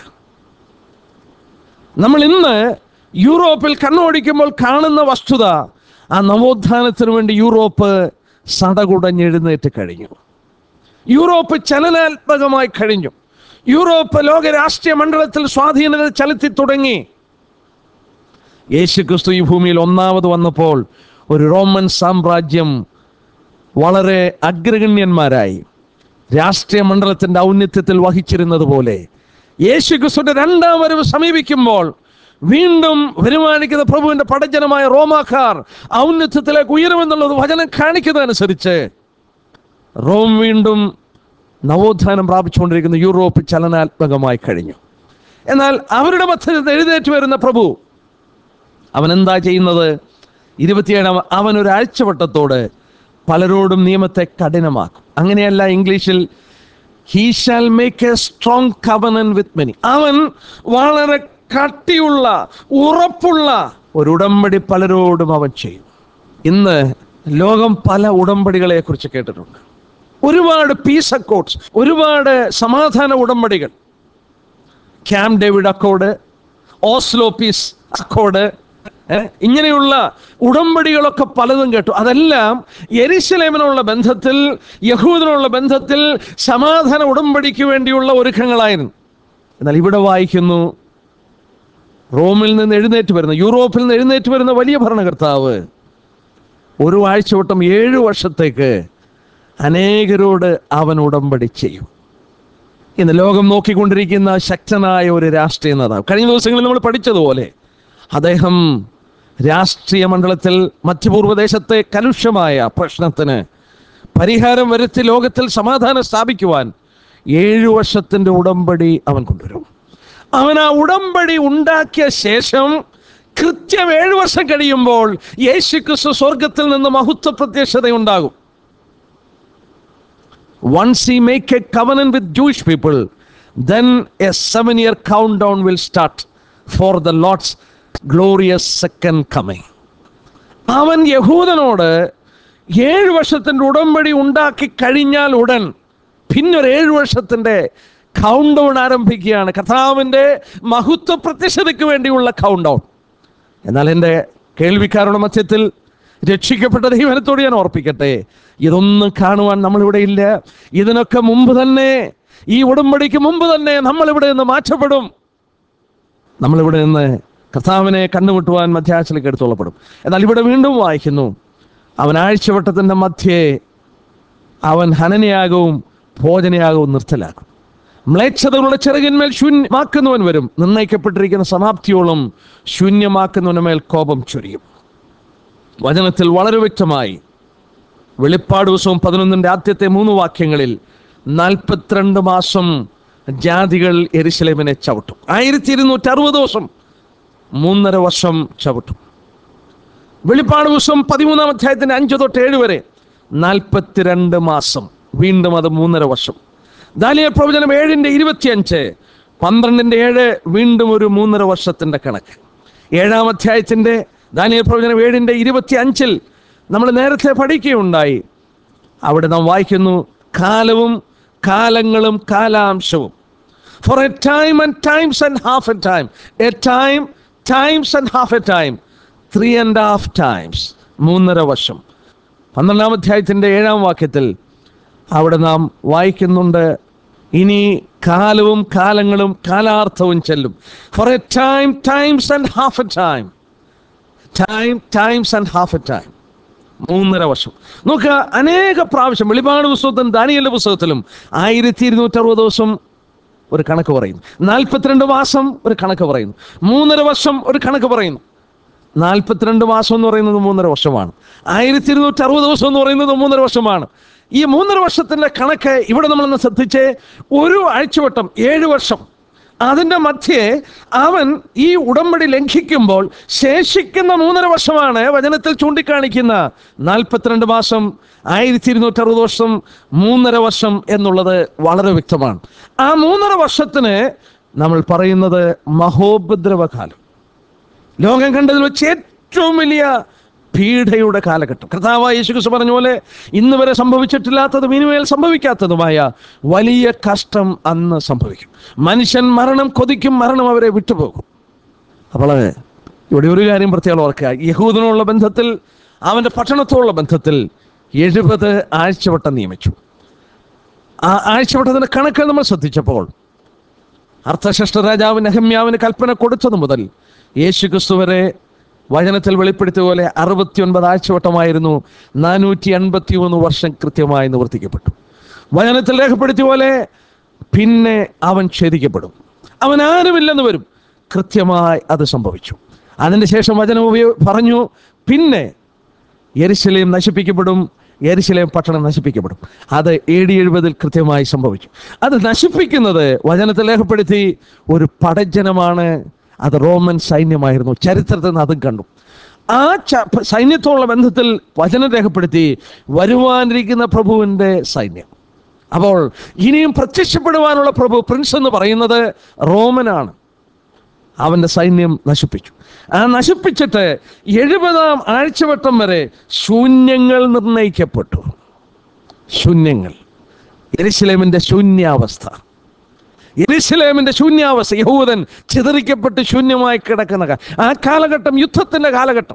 നമ്മൾ ഇന്ന് യൂറോപ്പിൽ കണ്ണോടിക്കുമ്പോൾ കാണുന്ന വസ്തുത ആ നവോത്ഥാനത്തിന് വേണ്ടി യൂറോപ്പ് സടകുടഞ്ഞെഴുന്നേറ്റ് കഴിഞ്ഞു യൂറോപ്പ് ചലനാത്മകമായി കഴിഞ്ഞു യൂറോപ്പ് ലോക രാഷ്ട്രീയ മണ്ഡലത്തിൽ സ്വാധീനത ചെലുത്തി തുടങ്ങി യേശു ക്രിസ്തു ഈ ഭൂമിയിൽ ഒന്നാമത് വന്നപ്പോൾ ഒരു റോമൻ സാമ്രാജ്യം വളരെ അഗ്രഗണ്യന്മാരായി രാഷ്ട്രീയ മണ്ഡലത്തിന്റെ ഔന്നത്യത്തിൽ വഹിച്ചിരുന്നത് പോലെ യേശു ക്രിസ്തുവിന്റെ രണ്ടാം വരവ് സമീപിക്കുമ്പോൾ വീണ്ടും വരുമാനിക്കുന്ന പ്രഭുവിന്റെ പടജനമായ റോമാക്കാർ ഔന്നത്യത്തിലേക്ക് ഉയരുമെന്നുള്ളത് വചനം കാണിക്കുന്നതനുസരിച്ച് റോം വീണ്ടും നവോത്ഥാനം പ്രാപിച്ചുകൊണ്ടിരിക്കുന്ന യൂറോപ്പ് ചലനാത്മകമായി കഴിഞ്ഞു എന്നാൽ അവരുടെ മധ്യത്തിൽ എഴുന്നേറ്റ് വരുന്ന പ്രഭു അവൻ എന്താ ചെയ്യുന്നത് ഇരുപത്തിയേഴാം അവൻ ഒരു ആഴ്ചവട്ടത്തോട് പലരോടും നിയമത്തെ കഠിനമാക്കും അങ്ങനെയല്ല ഇംഗ്ലീഷിൽ he shall make a strong covenant with many അവൻ വളരെ കട്ടിയുള്ള ഉറപ്പുള്ള ഒരു ഉടമ്പടി പലരോടും അവൻ ചെയ്യും ഇന്ന് ലോകം പല ഉടമ്പടികളെ കുറിച്ച് കേട്ടിട്ടുണ്ട് ഒരുപാട് പീസ് അക്കോർഡ്സ് ഒരുപാട് സമാധാന ഉടമ്പടികൾ camp David accord Oslo peace accord ഏ, ഇങ്ങനെയുള്ള ഉടമ്പടികളൊക്കെ പലതും കേട്ടു അതെല്ലാം യെരുശലേമിനുള്ള ബന്ധത്തിൽ യഹൂദിനുള്ള ബന്ധത്തിൽ സമാധാന ഉടമ്പടിക്ക് വേണ്ടിയുള്ള ഒരുക്കങ്ങളായിരുന്നു എന്നാൽ ഇവിടെ വായിക്കുന്നു റോമിൽ നിന്ന് എഴുന്നേറ്റ് വരുന്ന യൂറോപ്പിൽ നിന്ന് എഴുന്നേറ്റ് വരുന്ന വലിയ ഭരണകർത്താവ് ഒരു ആഴ്ചവട്ടം ഏഴ് വർഷത്തേക്ക് അനേകരോട് അവൻ ഉടമ്പടി ചെയ്യും ഇന്ന് ലോകം നോക്കിക്കൊണ്ടിരിക്കുന്ന ശക്തനായ ഒരു രാഷ്ട്രീയ നേതാവ് കഴിഞ്ഞ ദിവസങ്ങളിൽ നമ്മൾ പഠിച്ചതുപോലെ അദ്ദേഹം രാഷ്ട്രീയ മണ്ഡലത്തിൽ മധ്യപൂർവ്വദേശത്തെ കലുഷമായ പ്രശ്നത്തിന് പരിഹാരം വരുത്തി ലോകത്തിൽ സമാധാനം സ്ഥാപിക്കുവാൻ ഏഴു വർഷത്തിന്റെ ഉടമ്പടി അവൻ കൊണ്ടുവരും അവൻ ആ ഉടമ്പടി ഉണ്ടാക്കിയ ശേഷം കൃത്യം ഏഴു വർഷം കഴിയുമ്പോൾ യേശു ക്രിസ്തു സ്വർഗത്തിൽ നിന്ന് മഹത്വ പ്രത്യക്ഷത ഉണ്ടാകും once he make a covenant with Jewish people, then a seven year countdown will start for the Lord's glorious second coming. അവൻ യഹൂദനോട് ഏഴ് വർഷത്തിൻ്റെ ഉടമ്പടി ഉണ്ടാക്കി കഴിഞ്ഞാൽ ഉടൻ പിന്നൊരു ഏഴ് വർഷത്തിൻ്റെ കൗണ്ട് ഡൗൺ ആരംഭിക്കുകയാണ് കർത്താവിൻ്റെ മഹത്വ പ്രത്യക്ഷതയ്ക്ക് വേണ്ടിയുള്ള കൗണ്ട് ഡൗൺ എന്നാൽ എൻ്റെ കേൾവിക്കാരുടെ മധ്യത്തിൽ രക്ഷിക്കപ്പെട്ട ദൈവനത്തോട് ഞാൻ ഓർപ്പിക്കട്ടെ ഇതൊന്നും കാണുവാൻ നമ്മളിവിടെ ഇല്ല ഇതിനൊക്കെ മുമ്പ് തന്നെ ഈ ഉടമ്പടിക്ക് മുമ്പ് തന്നെ നമ്മളിവിടെ നിന്ന് മാറ്റപ്പെടും നമ്മളിവിടെ നിന്ന് കർത്താവിനെ കണ്ടുമുട്ടുവാൻ മധ്യാശിലേക്ക് എടുത്തോളപ്പെടും എന്നാൽ ഇവിടെ വീണ്ടും വായിക്കുന്നു അവൻ ആഴ്ചവട്ടത്തിൻ്റെ മധ്യേ അവൻ ഹനനയാകവും ഭോജനയാകവും നിർത്തലാക്കും മ്ലേച്ഛതകളുടെ ചിറകിന്മേൽ ശൂന്യമാക്കുന്നവൻ വരും നിർണയിക്കപ്പെട്ടിരിക്കുന്ന സമാപ്തിയോളം ശൂന്യമാക്കുന്നവന് മേൽ കോപം ചൊരിയും വചനത്തിൽ വളരെ വ്യക്തമായി വെളിപ്പാട് ദിവസവും പതിനൊന്നിൻ്റെ ആദ്യത്തെ മൂന്ന് വാക്യങ്ങളിൽ നാൽപ്പത്തിരണ്ട് മാസം ജാതികൾ എരിശിലേമിനെ ചവിട്ടും ആയിരത്തി ഇരുന്നൂറ്റി അറുപത് ദിവസം മൂന്നര വർഷം ചവിട്ടും വെളിപ്പാട് പുസ്തകം പതിമൂന്നാം അധ്യായത്തിന്റെ അഞ്ച് തൊട്ട് ഏഴ് വരെ നാൽപ്പത്തിരണ്ട് മാസം വീണ്ടും അത് മൂന്നര വർഷം ദാനിയൽ പ്രവചനം ഏഴിന്റെ ഇരുപത്തിയഞ്ച് പന്ത്രണ്ടിന്റെ ഏഴ് വീണ്ടും ഒരു മൂന്നര വർഷത്തിന്റെ കണക്ക് ഏഴാം അധ്യായത്തിന്റെ ദാനിയൽ പ്രവചനം ഏഴിന്റെ ഇരുപത്തി അഞ്ചിൽ നമ്മൾ നേരത്തെ പഠിക്കുകയുണ്ടായി അവിടെ നാം വായിക്കുന്നു കാലവും കാലങ്ങളും കാലാംശവും for a time and times and half a time a time times and half a time three and half times മൂന്നര വർഷം പന്ത്രണ്ടാം അധ്യായത്തിൻ്റെ ഏഴാം വാക്യത്തിൽ അവിടെ നാം വായിക്കുന്നുണ്ട് ഇനി കാലവും കാലങ്ങളും കാലാർത്ഥവും ചെല്ലും for a time times and half a time time times and half a time മൂന്നര വർഷം നോക്കുക അനേക പ്രാവശ്യം വെളിപാട് പുസ്തകത്തിലും ദാനിയലിന്റെ പുസ്തകത്തിലും ആയിരത്തി ഇരുന്നൂറ്റി അറുപത് ദിവസം ഒരു കണക്ക് പറയുന്നു നാൽപ്പത്തിരണ്ട് മാസം ഒരു കണക്ക് പറയുന്നു മൂന്നര വർഷം ഒരു കണക്ക് പറയുന്നു നാൽപ്പത്തിരണ്ട് മാസം എന്ന് പറയുന്നത് മൂന്നര വർഷമാണ് ആയിരത്തി ഇരുന്നൂറ്റി അറുപത് ദിവസം എന്ന് പറയുന്നത് മൂന്നര വർഷമാണ് ഈ മൂന്നര വർഷത്തിന്റെ കണക്ക് ഇവിടെ നമ്മളൊന്ന് ശ്രദ്ധിച്ച് ഒരു ആഴ്ചവട്ടം ഏഴ് വർഷം അതിൻ്റെ മധ്യേ അവൻ ഈ ഉടമ്പടി ലംഘിക്കുമ്പോൾ ശേഷിക്കുന്ന മൂന്നര വർഷമാണ് വചനത്തിൽ ചൂണ്ടിക്കാണിക്കുന്ന നാൽപ്പത്തിരണ്ട് മാസം ആയിരത്തി ഇരുന്നൂറ്റി അറുപത് വർഷം മൂന്നര വർഷം എന്നുള്ളത് വളരെ വ്യക്തമാണ് ആ മൂന്നര വർഷത്തിന് നമ്മൾ പറയുന്നത് മഹോപദ്രവകാലം ലോകം കണ്ടതിൽ വെച്ച് ഏറ്റവും വലിയ പീഡയുടെ കാലഘട്ടം കർത്താവായ യേശുക്രിസ്തു പറഞ്ഞ പോലെ ഇന്ന് വരെ സംഭവിച്ചിട്ടില്ലാത്തതും ഇനിമേൽ സംഭവിക്കാത്തതുമായ വലിയ കഷ്ടം അന്ന് സംഭവിക്കും മനുഷ്യൻ മരണം കൊതിക്കും മരണം അവരെ വിട്ടുപോകും അപ്പോൾ ഇവിടെ ഒരു കാര്യം പ്രത്യേകം ഓർക്കുക യഹൂദനുള്ള ബന്ധത്തിൽ അവൻ്റെ പട്ടണത്തോടുള്ള ബന്ധത്തിൽ എഴുപത് ആഴ്ചവട്ടം നിയമിച്ചു ആ ആഴ്ചവട്ടത്തിൻ്റെ കണക്കുകൾ നമ്മൾ ശ്രദ്ധിച്ചപ്പോൾ അർത്ഥശഷ്ട രാജാവ് നെഹമ്യാവിന് കൽപ്പന കൊടുത്തത് മുതൽ യേശു ക്രിസ്തു വരെ വചനത്തിൽ വെളിപ്പെടുത്തിയ പോലെ അറുപത്തിയൊൻപത് ആഴ്ചവട്ടമായിരുന്നു നാനൂറ്റി അൻപത്തി മൂന്ന് വർഷം കൃത്യമായി നിവർത്തിക്കപ്പെട്ടു വചനത്തിൽ രേഖപ്പെടുത്തിയ പോലെ പിന്നെ അവൻ ഛേദിക്കപ്പെടും അവൻ ആരുമില്ലെന്ന് വരും കൃത്യമായി അത് സംഭവിച്ചു അതിൻ്റെ ശേഷം വചനം ഉപയോ പറഞ്ഞു പിന്നെ യെരുശലേം നശിപ്പിക്കപ്പെടും യെരുശലേം പട്ടണം നശിപ്പിക്കപ്പെടും അത് എ ഡി എഴുപതിൽ കൃത്യമായി സംഭവിച്ചു അത് നശിപ്പിക്കുന്നത് വചനത്തിൽ രേഖപ്പെടുത്തി ഒരു പടജനമാണ് അത് റോമൻ സൈന്യമായിരുന്നു ചരിത്രത്തിൽ നിന്ന് അതും കണ്ടു ആ ച സൈന്യത്തോടുള്ള ബന്ധത്തിൽ വചനം രേഖപ്പെടുത്തി വരുവാനിരിക്കുന്ന പ്രഭുവിൻ്റെ സൈന്യം അപ്പോൾ ഇനിയും പ്രത്യക്ഷപ്പെടുവാനുള്ള പ്രഭു പ്രിൻസ് എന്ന് പറയുന്നത് റോമനാണ് അവൻ്റെ സൈന്യം നശിപ്പിച്ചു ആ നശിപ്പിച്ചിട്ട് എഴുപതാം ആഴ്ചവട്ടം വരെ ശൂന്യങ്ങൾ നിർണയിക്കപ്പെട്ടു ശൂന്യങ്ങൾ എരിശിലേമിൻ്റെ ശൂന്യാവസ്ഥ എരിശിലേമിൻ്റെ ശൂന്യാവസ്ഥ യഹൂദൻ ചിതറിക്കപ്പെട്ട് ശൂന്യമായി കിടക്കുന്ന കാ- ആ കാലഘട്ടം യുദ്ധത്തിൻ്റെ കാലഘട്ടം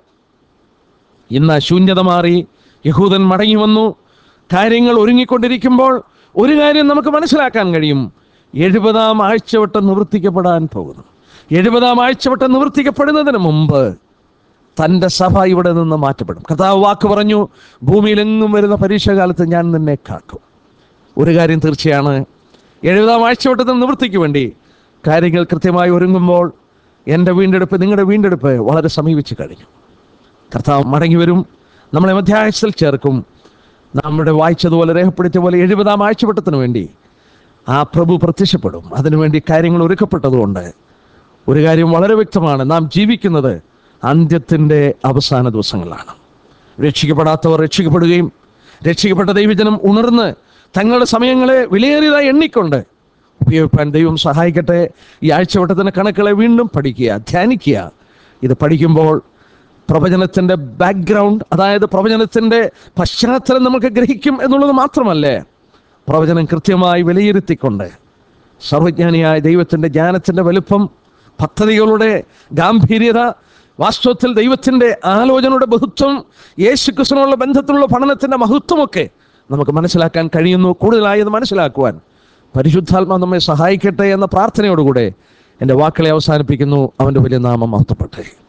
ഇന്ന് ആ ശൂന്യത മാറി യഹൂദൻ മടങ്ങി വന്നു കാര്യങ്ങൾ ഒരുങ്ങിക്കൊണ്ടിരിക്കുമ്പോൾ ഒരു കാര്യം നമുക്ക് മനസ്സിലാക്കാൻ കഴിയും എഴുപതാം ആഴ്ചവട്ടം നിവർത്തിക്കപ്പെടാൻ പോകുന്നു എഴുപതാം ആഴ്ചവട്ടം നിവർത്തിക്കപ്പെടുന്നതിന് മുമ്പ് തൻ്റെ സഭ ഇവിടെ നിന്ന് മാറ്റപ്പെടും കർത്താവ് വാക്ക് പറഞ്ഞു ഭൂമിയിലെങ്ങും വരുന്ന പരീക്ഷാകാലത്ത് ഞാൻ നിന്നെ കാക്കും ഒരു കാര്യം തീർച്ചയാണ് എഴുപതാം ആഴ്ചവട്ടത്തിന് നിവൃത്തിക്ക് വേണ്ടി കാര്യങ്ങൾ കൃത്യമായി ഒരുങ്ങുമ്പോൾ എൻ്റെ വീണ്ടെടുപ്പ് നിങ്ങളുടെ വീണ്ടെടുപ്പ് വളരെ സമീപിച്ച് കഴിഞ്ഞു കർത്താവ് മടങ്ങി വരും നമ്മളെ മധ്യാഴ്ചയിൽ ചേർക്കും നമ്മുടെ വായിച്ചതുപോലെ രേഖപ്പെടുത്തിയ പോലെ എഴുപതാം ആഴ്ചവട്ടത്തിന് വേണ്ടി ആ പ്രഭു പ്രത്യക്ഷപ്പെടും അതിനുവേണ്ടി കാര്യങ്ങൾ ഒരുക്കപ്പെട്ടതുകൊണ്ട് ഒരു കാര്യം വളരെ വ്യക്തമാണ് നാം ജീവിക്കുന്നത് അന്ത്യത്തിൻ്റെ അവസാന ദിവസങ്ങളാണ് രക്ഷിക്കപ്പെടാത്തവർ രക്ഷിക്കപ്പെടുകയും രക്ഷിക്കപ്പെട്ട ദൈവജനം ഉണർന്ന് തങ്ങളുടെ സമയങ്ങളെ വിലയേറിയതായി എണ്ണിക്കൊണ്ട് ഉപയോഗിക്കാൻ ദൈവം സഹായിക്കട്ടെ ഈ ആഴ്ചവട്ടത്തിൻ്റെ കണക്കുകളെ വീണ്ടും പഠിക്കുക ധ്യാനിക്കുക ഇത് പഠിക്കുമ്പോൾ പ്രവചനത്തിൻ്റെ ബാക്ക്ഗ്രൗണ്ട് അതായത് പ്രവചനത്തിൻ്റെ പശ്ചാത്തലം നമുക്ക് ഗ്രഹിക്കും എന്നുള്ളത് മാത്രമല്ലേ പ്രവചനം കൃത്യമായി വിലയിരുത്തിക്കൊണ്ട് സർവജ്ഞാനിയായ ദൈവത്തിൻ്റെ ജ്ഞാനത്തിൻ്റെ വലുപ്പം പദ്ധതികളുടെ ഗാംഭീര്യത വാസ്തവത്തിൽ ദൈവത്തിൻ്റെ ആലോചനയുടെ ബഹുത്വം യേശു ക്രിസ്തുവിനുള്ള ബന്ധത്തിലുള്ള പഠനത്തിൻ്റെ മഹത്വമൊക്കെ നമുക്ക് മനസ്സിലാക്കാൻ കഴിയുന്നു കൂടുതലായി അത് മനസ്സിലാക്കുവാൻ പരിശുദ്ധാത്മാ നമ്മെ സഹായിക്കട്ടെ എന്ന പ്രാർത്ഥനയോടുകൂടെ എൻ്റെ വാക്കുകളെ അവസാനിപ്പിക്കുന്നു അവൻ്റെ വലിയ നാമം മഹത്വപ്പെട്ടെ